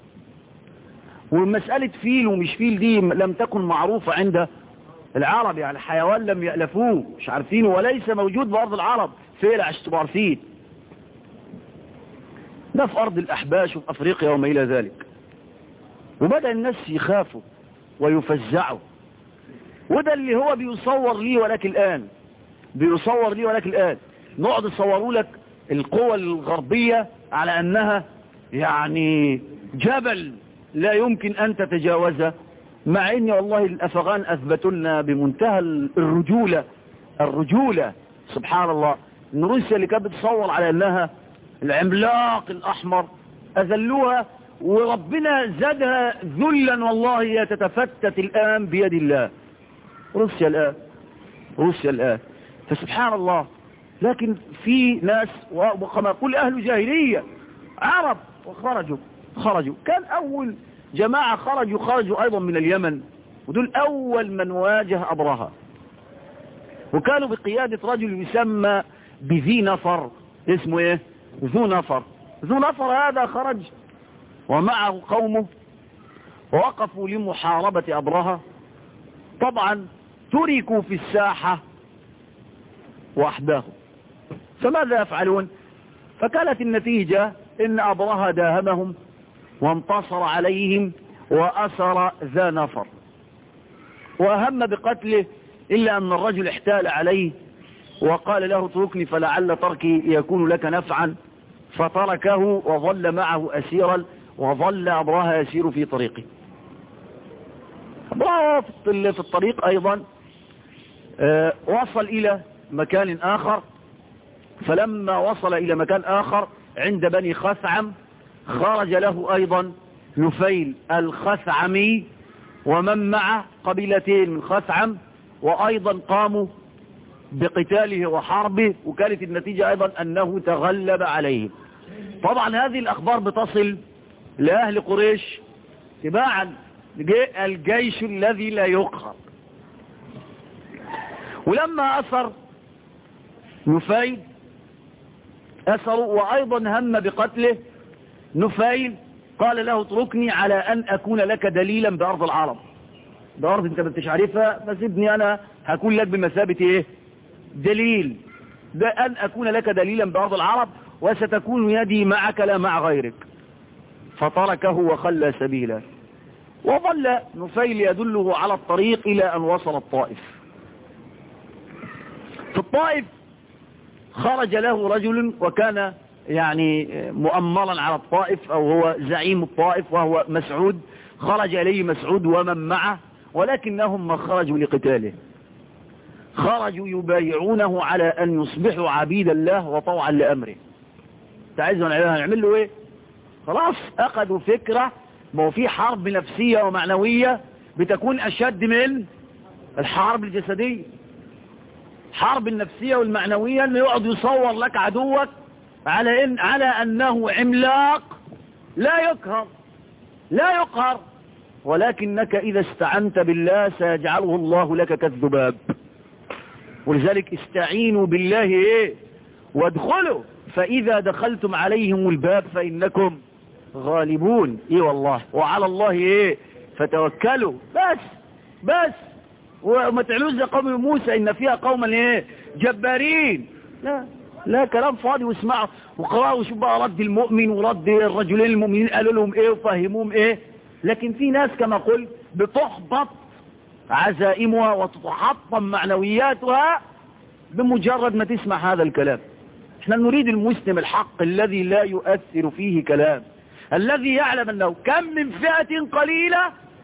ومسألة فيل ومش فيل دي لم تكن معروفة عند العرب يعني حيوان لم يألفوه مش عارفينه وليس موجود بأرض العرب فيل عشان تبقوا عارفين ده في أرض الأحباش وفي أفريقيا وما إلى ذلك وبدأ الناس يخافوا ويفزعوا وده اللي هو بيصور لي ولكن الآن بيصور لي ولكن الآن نقعد يصوروا لك القوى الغربية على أنها يعني جبل لا يمكن أن تتجاوزه مع أن والله الأفغان أثبتوا لنا بمنتهى الرجولة الرجولة سبحان الله أن روسيا اللي كانت بتصور على أنها العملاق الأحمر أذلوها وربنا زادها ذلا والله هي تتفتت الآن بيد الله روسيا الآن روسيا الآن فسبحان الله لكن في ناس وكما يقول أهل جاهلية عرب وخرجوا خرجوا كان أول جماعة خرجوا خرجوا أيضا من اليمن ودول أول من واجه أبرهة وكانوا بقيادة رجل يسمى بذي نفر اسمه ايه ذو نفر ذو نفر هذا خرج ومعه قومه ووقفوا لمحاربة أبرهة طبعا تركوا في الساحة وحده فماذا يفعلون فكانت النتيجة ان أبرهة داهمهم وانتصر عليهم وأسر ذا نفر وأهم بقتله إلا أن الرجل احتال عليه وقال له اتركني فلعل تركي يكون لك نفعا فتركه وظل معه أسيرا وظل أبرهة يسير في طريقه أبرهة في الطريق أيضا وصل إلى مكان آخر فلما وصل إلى مكان آخر عند بني خثعم خرج له أيضا نفيل الخثعمي ومن معه قبيلتين من خثعم وأيضا قاموا بقتاله وحربه وكانت النتيجة أيضا أنه تغلب عليهم طبعا هذه الأخبار بتصل لأهل قريش تباعا الجيش الذي لا يقهر ولما أثر نفيل أثروا وأيضا هم بقتله نفيل قال له اتركني على أن أكون لك دليلا بأرض العرب بأرض انت ما عارفها فسيبني أنا هكون لك بمثابة ايه دليل ده أن أكون لك دليلا بأرض العرب وستكون يدي معك لا مع غيرك فتركه وخلى سبيله وظل نفيل يدله على الطريق إلى أن وصل الطائف في الطائف خرج له رجل وكان يعني مؤمرا على الطائف أو هو زعيم الطائف وهو مسعود خرج إليه مسعود ومن معه ولكنهم ما خرجوا لقتاله خرجوا يبايعونه على أن يصبحوا عبيد الله وطوعا لأمره تعزوا هنعمل له ايه خلاص أخذوا فكرة ما هو في حرب نفسية ومعنوية بتكون أشد من الحرب الجسدية حرب النفسية والمعنوية انه يقعد يصور لك عدوك على إن على أنه عملاق لا يقهر لا يقهر ولكنك إذا استعنت بالله سيجعله الله لك كالذباب ولذلك استعينوا بالله إيه وادخلوا فإذا دخلتم عليهم الباب فإنكم غالبون إيه والله وعلى الله إيه فتوكلوا بس بس وما تعلوش زي قوم موسى إن فيها قوما إيه جبارين لا لا كلام فاضي واسمعوا وقرأوا شوف بقى رد المؤمن ورد الرجلين المؤمنين قالوا لهم ايه وفهموهم ايه لكن في ناس كما قلت بتحبط عزائمها وتتحطم معنوياتها بمجرد ما تسمع هذا الكلام احنا نريد المسلم الحق الذي لا يؤثر فيه كلام الذي يعلم انه كم من فئة قليلة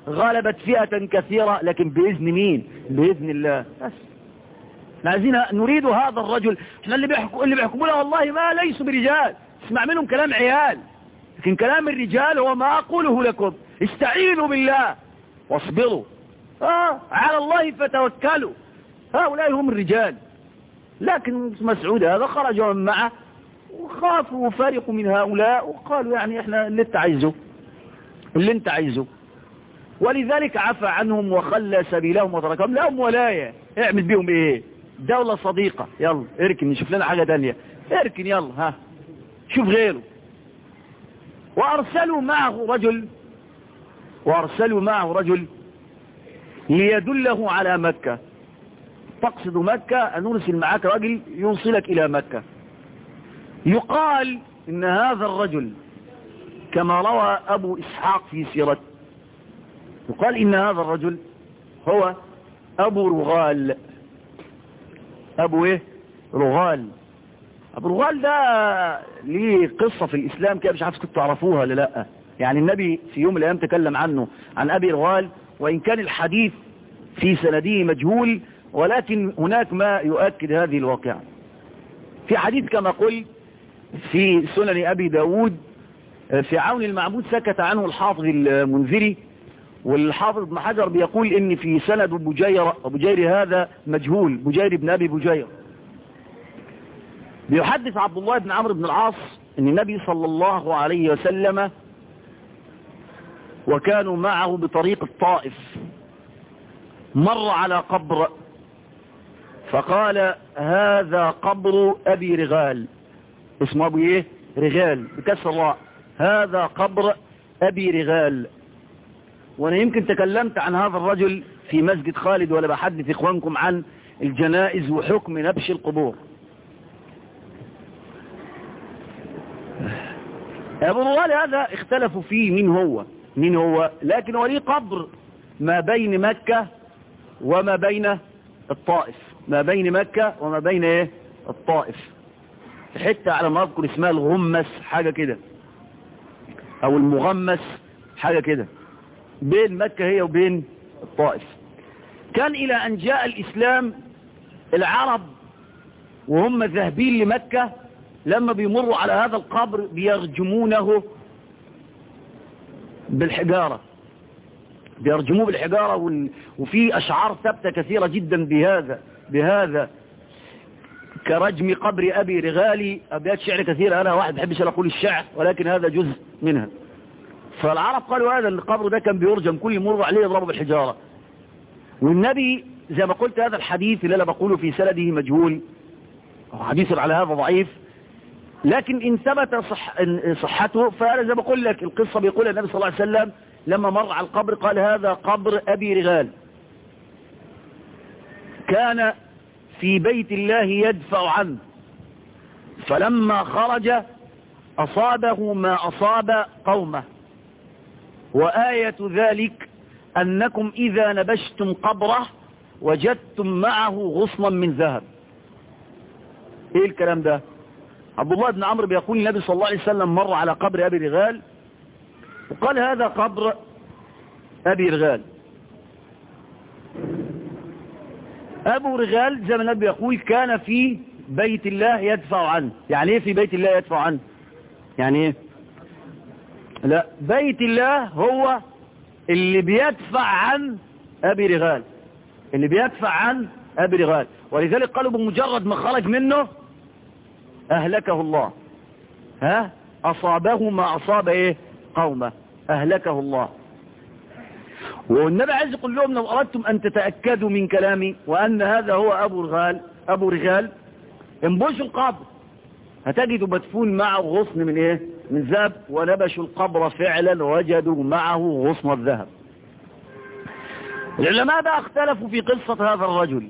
غلبت فئة كثيرة لكن بإذن مين بإذن الله بس احنا عايزين نريد هذا الرجل احنا اللي بيحكوا اللي بيحكمونا والله ما ليسوا برجال اسمع منهم كلام عيال لكن كلام الرجال هو ما أقوله لكم استعينوا بالله واصبروا آه على الله فتوكلوا هؤلاء هم الرجال لكن مسعود هذا خرج من معه وخافوا وفرقوا من هؤلاء وقالوا يعني احنا اللي انت عايزه اللي انت عايزه ولذلك عفى عنهم وخلى سبيلهم وتركهم لهم ولاية اعمل بيهم ايه دولة صديقة يلا اركن نشوف لنا حاجة تانية اركن يلا ها شوف غيره وارسلوا معه رجل وارسلوا معه رجل ليدله على مكة تقصد مكة أن نرسل معك رجل يوصلك إلى مكة يقال إن هذا الرجل كما روى أبو إسحاق في سيرته يقال إن هذا الرجل هو أبو رغال أبو إيه رغال أبو رغال ده ليه قصة في الإسلام كده مش عارف كنتوا تعرفوها ولا لا يعني النبي في يوم من الأيام تكلم عنه عن أبي رغال وإن كان الحديث في سنده مجهول ولكن هناك ما يؤكد هذه الواقعة في حديث كما قلت في سنن أبي داود في عون المعبود سكت عنه الحافظ المنذري والحافظ ابن حجر بيقول ان في سند بجير بجير هذا مجهول بجير بن ابي بجير بيحدث عبد الله بن عمرو بن العاص ان النبي صلى الله عليه وسلم وكانوا معه بطريق الطائف مر على قبر فقال هذا قبر ابي رغال اسمه ابو ايه رغال بكسر الراء هذا قبر ابي رغال وانا يمكن تكلمت عن هذا الرجل في مسجد خالد ولا بحدث اخوانكم عن الجنائز وحكم نبش القبور ابو روال هذا اختلفوا فيه مين هو مين هو لكن هو ليه قبر ما بين مكة وما بين الطائف ما بين مكة وما بين ايه الطائف حتة على ما اذكر اسمها الغمس حاجة كده او المغمس حاجة كده بين مكة هي وبين الطائف كان إلى أن جاء الإسلام العرب وهم ذاهبين لمكة لما بيمروا على هذا القبر بيرجمونه بالحجارة بيرجموه بالحجارة وال... وفي أشعار ثابتة كثيرة جدا بهذا بهذا كرجم قبر أبي رغالي أبيات شعر كثيرة أنا واحد بحبش أقول الشعر ولكن هذا جزء منها فالعرب قالوا هذا القبر ده كان بيرجم كل يمر عليه يضربه بالحجارة والنبي زي ما قلت هذا الحديث اللي أنا بقوله في سنده مجهول حديث على هذا ضعيف لكن إن ثبت صح صحته فأنا زي ما بقول لك القصة بيقول النبي صلى الله عليه وسلم لما مر على القبر قال هذا قبر أبي رغال كان في بيت الله يدفع عنه فلما خرج أصابه ما أصاب قومه وآية ذلك أنكم إذا نبشتم قبره وجدتم معه غصنا من ذهب إيه الكلام ده عبد الله بن عمرو بيقول النبي صلى الله عليه وسلم مر على قبر أبي رغال وقال هذا قبر أبي رغال أبو رغال زي ما النبي يقول كان في بيت الله يدفع عنه يعني ايه في بيت الله يدفع عنه يعني ايه لا بيت الله هو اللي بيدفع عن أبي رغال اللي بيدفع عن أبي رغال ولذلك قالوا بمجرد ما خرج منه أهلكه الله ها أصابه ما أصاب إيه قومه أهلكه الله والنبي عايز يقول لهم لو أردتم أن تتأكدوا من كلامي وأن هذا هو أبو رغال أبو رغال انبشوا القبر هتجدوا مدفون معه غصن من إيه من ذهب ونبشوا القبر فعلا وجدوا معه غصن الذهب العلماء بقى اختلفوا في قصة هذا الرجل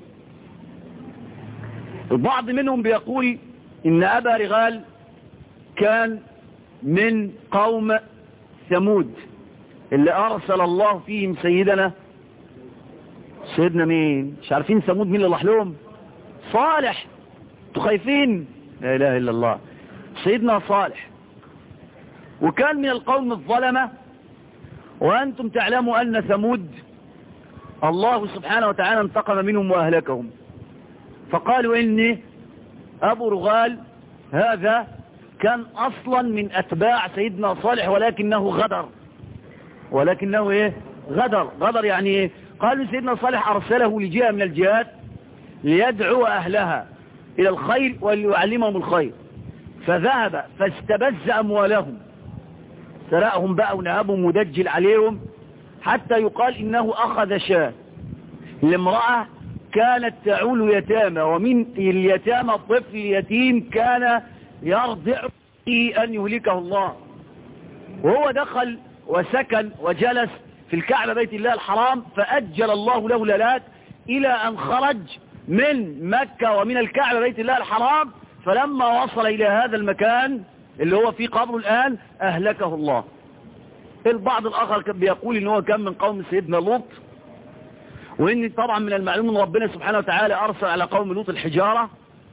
البعض منهم بيقول إن أبا رغال كان من قوم ثمود اللي أرسل الله فيهم سيدنا سيدنا مين مش عارفين ثمود مين اللي راح لهم صالح انتوا خايفين لا إله إلا الله سيدنا صالح وكان من القوم الظلمة وأنتم تعلموا أن ثمود الله سبحانه وتعالى انتقم منهم وأهلكهم فقالوا إن أبو رغال هذا كان أصلا من أتباع سيدنا صالح ولكنه غدر ولكنه إيه غدر غدر يعني إيه قالوا سيدنا صالح أرسله لجهة من الجهات ليدعو أهلها إلى الخير وليعلمهم الخير فذهب فاستبز أموالهم سرقهم بقى ونهبهم ودجل عليهم حتى يقال إنه أخذ شاه لامرأة كانت تعول يتامى ومن اليتامى طفل يتيم كان يرضع أن يهلكه الله وهو دخل وسكن وجلس في الكعبة بيت الله الحرام فأجل الله له ليلات إلى أن خرج من مكة ومن الكعبة بيت الله الحرام فلما وصل إلى هذا المكان اللي هو في قبره الآن أهلكه الله البعض الآخر كان بيقول إن هو كان من قوم سيدنا لوط وإن طبعا من المعلوم أن ربنا سبحانه وتعالى أرسل على قوم لوط الحجارة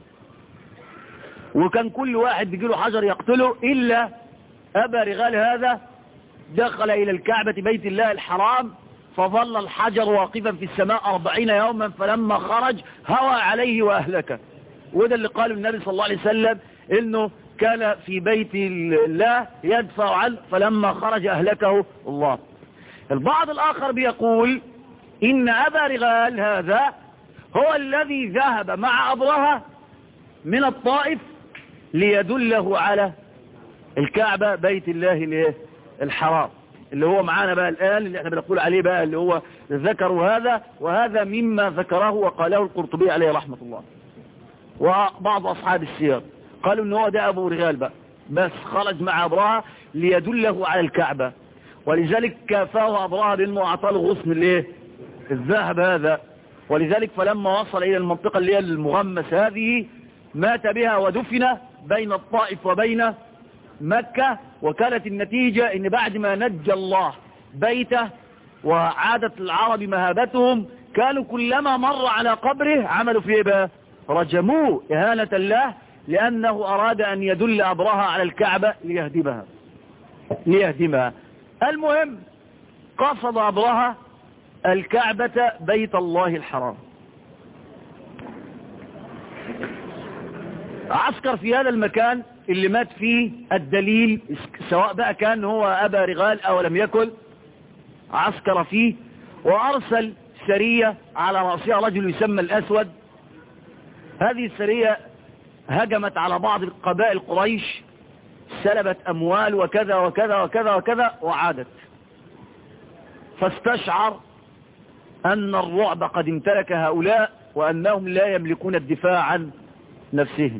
وكان كل واحد بيجيله حجر يقتله إلا أبا رغال هذا دخل إلى الكعبة بيت الله الحرام فظل الحجر واقفا في السماء أربعين يوما فلما خرج هوى عليه وأهلكه وده اللي قاله النبي صلى الله عليه وسلم إنه كان في بيت الله يدفع عنه فلما خرج أهلكه الله البعض الآخر بيقول إن أبا رغال هذا هو الذي ذهب مع أبرهة من الطائف ليدله على الكعبة بيت الله الحرام اللي هو معانا بقى الآن اللي احنا بنقول عليه بقى اللي هو ذكروا هذا وهذا مما ذكره وقاله القرطبي عليه رحمة الله وبعض أصحاب السير قالوا ان هو ده أبو رغال بقى بس خرج مع أبرهة ليدله على الكعبة ولذلك كافاه أبرهة بأنه أعطاه غصن الايه الذهب هذا ولذلك فلما وصل إلى المنطقة اللي هي المغمس هذه مات بها ودفن بين الطائف وبين مكة وكانت النتيجة ان بعد ما نجى الله بيته وعادت العرب مهابتهم كانوا كلما مر على قبره عملوا فيه بقى رجموه إهانة الله لأنه أراد أن يدل أبرها على الكعبة ليهدمها ليهدمها المهم قصد أبرها الكعبة بيت الله الحرام عسكر في هذا المكان اللي مات فيه الدليل سواء بقى كان هو أبا رغال أو لم يكن عسكر فيه وأرسل سرية على رأسها رجل يسمى الأسود هذه السرية هجمت على بعض قبائل قريش سلبت أموال وكذا وكذا وكذا وكذا وعادت فاستشعر أن الرعب قد امتلك هؤلاء وأنهم لا يملكون الدفاع عن نفسهم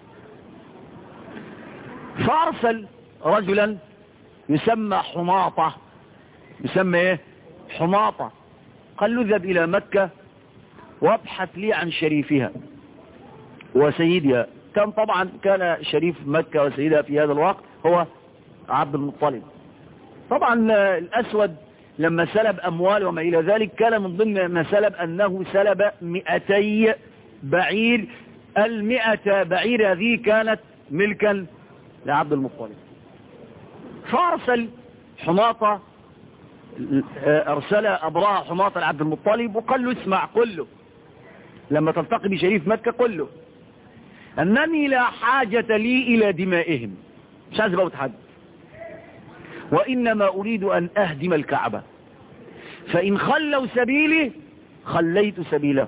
فأرسل رجلا يسمى حماطة يسمى ايه حماطة قال له اذهب إلى مكة وابحث لي عن شريفها وسيدها كان طبعا كان شريف مكة وسيدها في هذا الوقت هو عبد المطلب طبعا الأسود لما سلب أموال وما إلى ذلك كان من ضمن ما سلب أنه سلب مئتي بعير المئة بعير هذه كانت ملكا لعبد المطلب فأرسل حماطة أرسل أبراء حماطة لعبد المطلب وقال له اسمع كله لما تلتقي بشريف مكة كله أنني لا حاجة لي إلى دمائهم مش عايز بقى حد وإنما أريد أن أهدم الكعبة فإن خلوا سبيلي خليت سبيله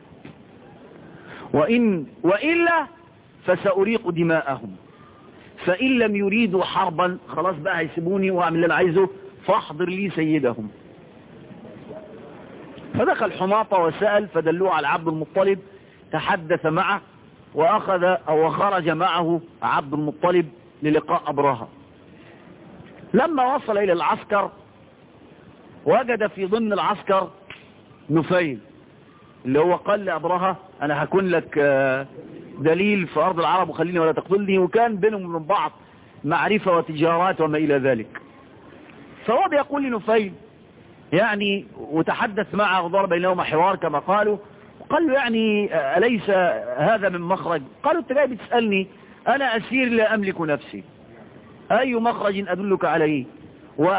وإن وإلا فسأريق دماءهم فإن لم يريدوا حربا خلاص بقى هيسيبوني وأعمل اللي أنا عايزه فاحضر لي سيدهم فدخل حماطة وسأل فدلوه على عبد المطلب تحدث معه وأخذ أو خرج معه عبد المطلب للقاء أبرهة لما وصل إلى العسكر وجد في ضمن العسكر نفيل اللي هو قال لأبرهة أنا هكون لك دليل في أرض العرب وخليني ولا تقتلني وكان بينهم من بعض معرفة وتجارات وما إلى ذلك فهو بيقول لنفيل يعني وتحدث معه وضرب بينهما حوار كما قالوا وقال له يعني أليس هذا من مخرج قالوا انت جاي بتسألني أنا أسير لا أملك نفسي أي مخرج أدلك عليه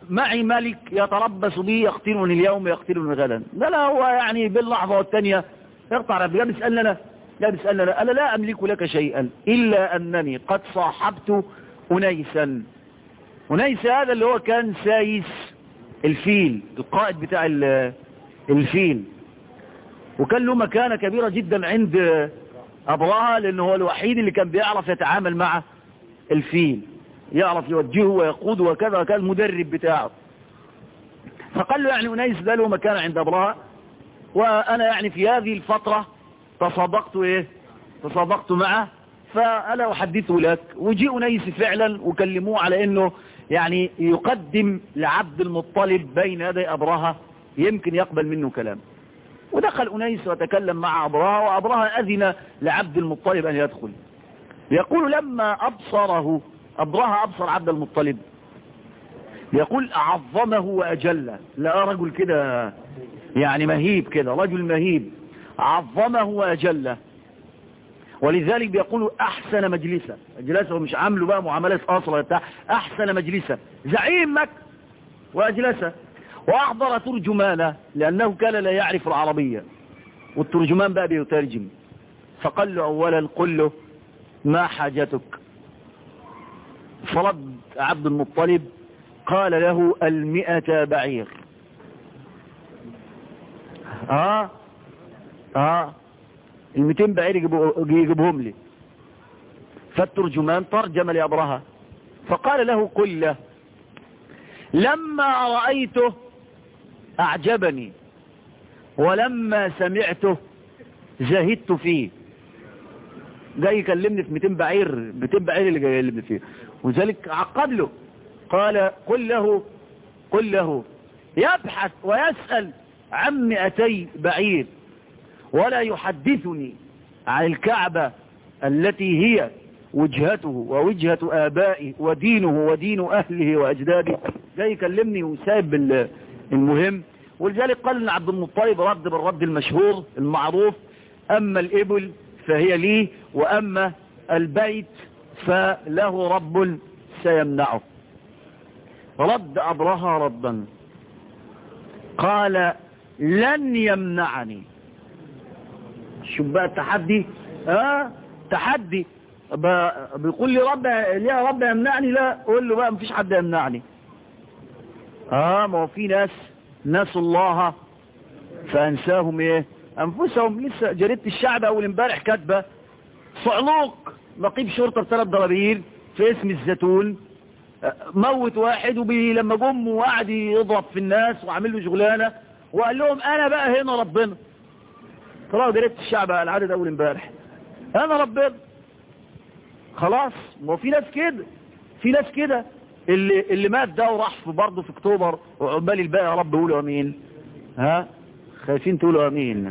معي ملك يتربص بي يقتلني اليوم يقتلني غدا لا لا هو يعني باللحظة والثانية يقطع ربي لا بيسألنا لا لا بيسألنا لا أنا لا أملك لك شيئا إلا أنني قد صاحبت أنيسا أنيس هذا اللي هو كان سايس الفيل القائد بتاع الفيل وكان له مكانة كبيرة جدا عند أبراها لأنه هو الوحيد اللي كان بيعرف يتعامل مع الفيل يعرف يوجهه ويقوده وكذا وكان المدرب بتاعه فقال له يعني أنيس ده له مكانة عند أبراها وأنا يعني في هذه الفترة تصادقت إيه تصادقت معه فأنا أحدثه لك وجيء أنيس فعلا وكلموه على أنه يعني يقدم لعبد المطلب بين يدي أبراها يمكن يقبل منه كلام ودخل أنيس وتكلم مع أبراها وأبراها أذن لعبد المطلب أن يدخل يقول لما أبصره أبراها أبصر عبد المطلب يقول أعظمه وأجله لا رجل كده يعني مهيب كده رجل مهيب عظمه وأجله ولذلك بيقولوا أحسن مجلسة مجلسه مش عامله بقى معاملة أصلا بتاع أحسن مجلسة زعيم مكة وأجلسه وأحضر ترجمانه لأنه كان لا يعرف العربية والترجمان بقى بيترجم فقال له أولا قل له ما حاجتك فرد عبد المطلب قال له المئة بعير اه اه المئتين بعير يجيبهم لي فالترجمان ترجم لأبرهة فقال له قل له لما رأيته أعجبني ولما سمعته زهدت فيه جاي يكلمني في 200 بعير 200 بعير اللي جاي يكلمني فيه وذلك عقب له قال قل له قل له يبحث ويسأل عن 200 بعير ولا يحدثني عن الكعبة التي هي وجهته ووجهة آبائه ودينه ودين أهله وأجداده جاي يكلمني وسايب المهم ولذلك قال ان عبد المطلب رد بالرد المشهور المعروف أما الإبل فهي لي وأما البيت فله رب سيمنعه رد أبرهة ردا قال لن يمنعني شوف بقى التحدي اه تحدي بيقول لي رب ليه رب يمنعني لا قول له بقى مفيش حد يمنعني اه ما هو في ناس ناس الله فانساهم ايه انفسهم لسه جريدة الشعب اول امبارح كاتبه صعلوق نقيب شرطة بثلاث ضرابير في اسم الزيتون موت واحد وبي لما جم وقعد يضرب في الناس وعامل له شغلانه وقال لهم انا بقى هنا ربنا طلعوا جريدة الشعب العدد اول امبارح انا ربنا خلاص ما في ناس كده في ناس كده اللي اللي مات ده وراح في برضه في اكتوبر وعقبال الباقي يا رب قولوا امين ها خايفين تقولوا امين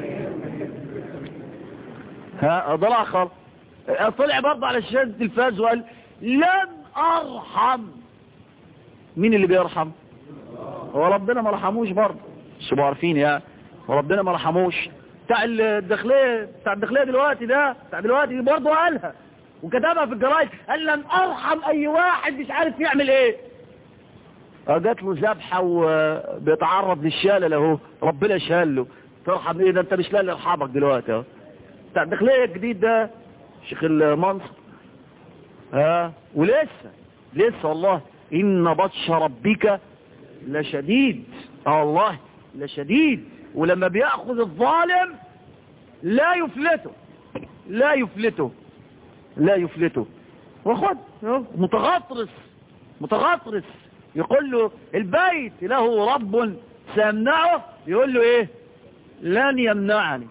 ها ده الاخر طلع برضه على شاشة التلفاز وقال لن ارحم مين اللي بيرحم هو ربنا ما رحموش برضه مش عارفين يا وربنا ما رحموش بتاع الداخليه بتاع الداخليه دلوقتي ده بتاع دلوقتي برضه قالها وكتبها في الجرايد قال لن ارحم اي واحد مش عارف يعمل ايه جات له ذبحه وبيتعرض للشلل اهو ربنا شال له ترحم ايه ده انت مش لاقي يرحمك دلوقتي اهو بتاع الداخليه الجديد ده شيخ المنصر ها ولسه لسه والله ان بطش ربك لشديد اه والله لشديد ولما بياخذ الظالم لا يفلته لا يفلته لا يفلته وخد متغطرس متغطرس يقول له البيت له رب سيمنعه يقول له ايه لن يمنعني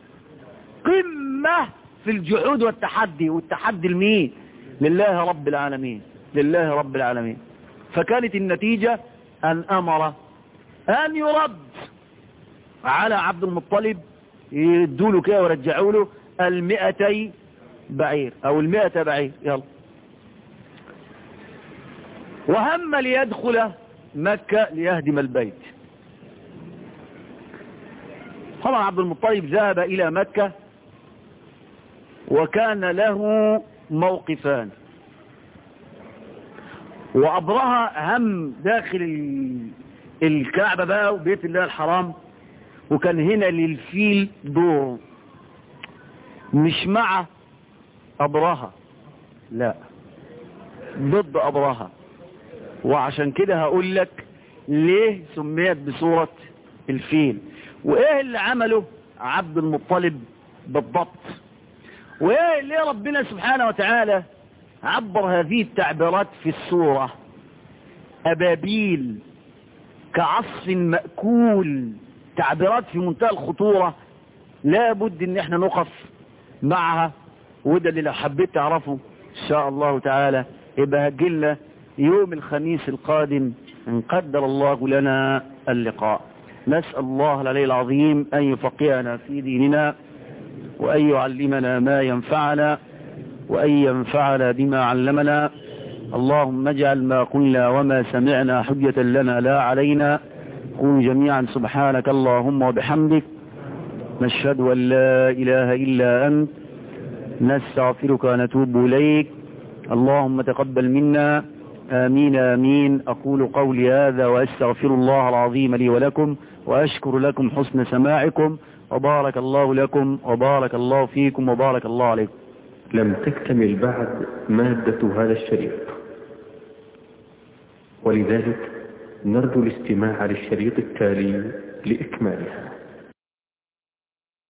قمة في الجحود والتحدي والتحدي لمين لله رب العالمين لله رب العالمين فكانت النتيجة أن أمر أن يرد على عبد المطلب يدوا له كده ورجعوا له المئتي بعير أو المئة بعير يلا وهم ليدخل مكة ليهدم البيت طبعا عبد المطلب ذهب إلى مكة وكان له موقفان وأبرهة هم داخل ال- الكعبة بقى وبيت الله الحرام وكان هنا للفيل دور مش مع أبرهة لا ضد أبرهة وعشان كده هقول لك ليه سميت بصورة الفيل وايه اللي عمله عبد المطلب بالضبط وايه اللي ربنا سبحانه وتعالى عبر هذه التعبيرات في السورة أبابيل كعصف مأكول تعبيرات في منتهى الخطورة لا بد ان احنا نقف معها وده اللي لو حبيت تعرفه ان شاء الله تعالى يبقى هجلنا يوم الخميس القادم ان قدر الله لنا اللقاء نسأل الله العلي العظيم ان يفقهنا في ديننا وان يعلمنا ما ينفعنا وان ينفعنا بما علمنا اللهم اجعل ما قلنا وما سمعنا حجة لنا لا علينا قل جميعا سبحانك اللهم وبحمدك نشهد أن لا إله إلا أنت نستغفرك ونتوب إليك اللهم تقبل منا آمين آمين أقول قولي هذا وأستغفر الله العظيم لي ولكم وأشكر لكم حسن سماعكم وبارك الله لكم وبارك الله فيكم وبارك الله عليكم لم تكتمل بعد مادة هذا الشريط ولذلك نرجو الاستماع للشريط التالي لإكمالها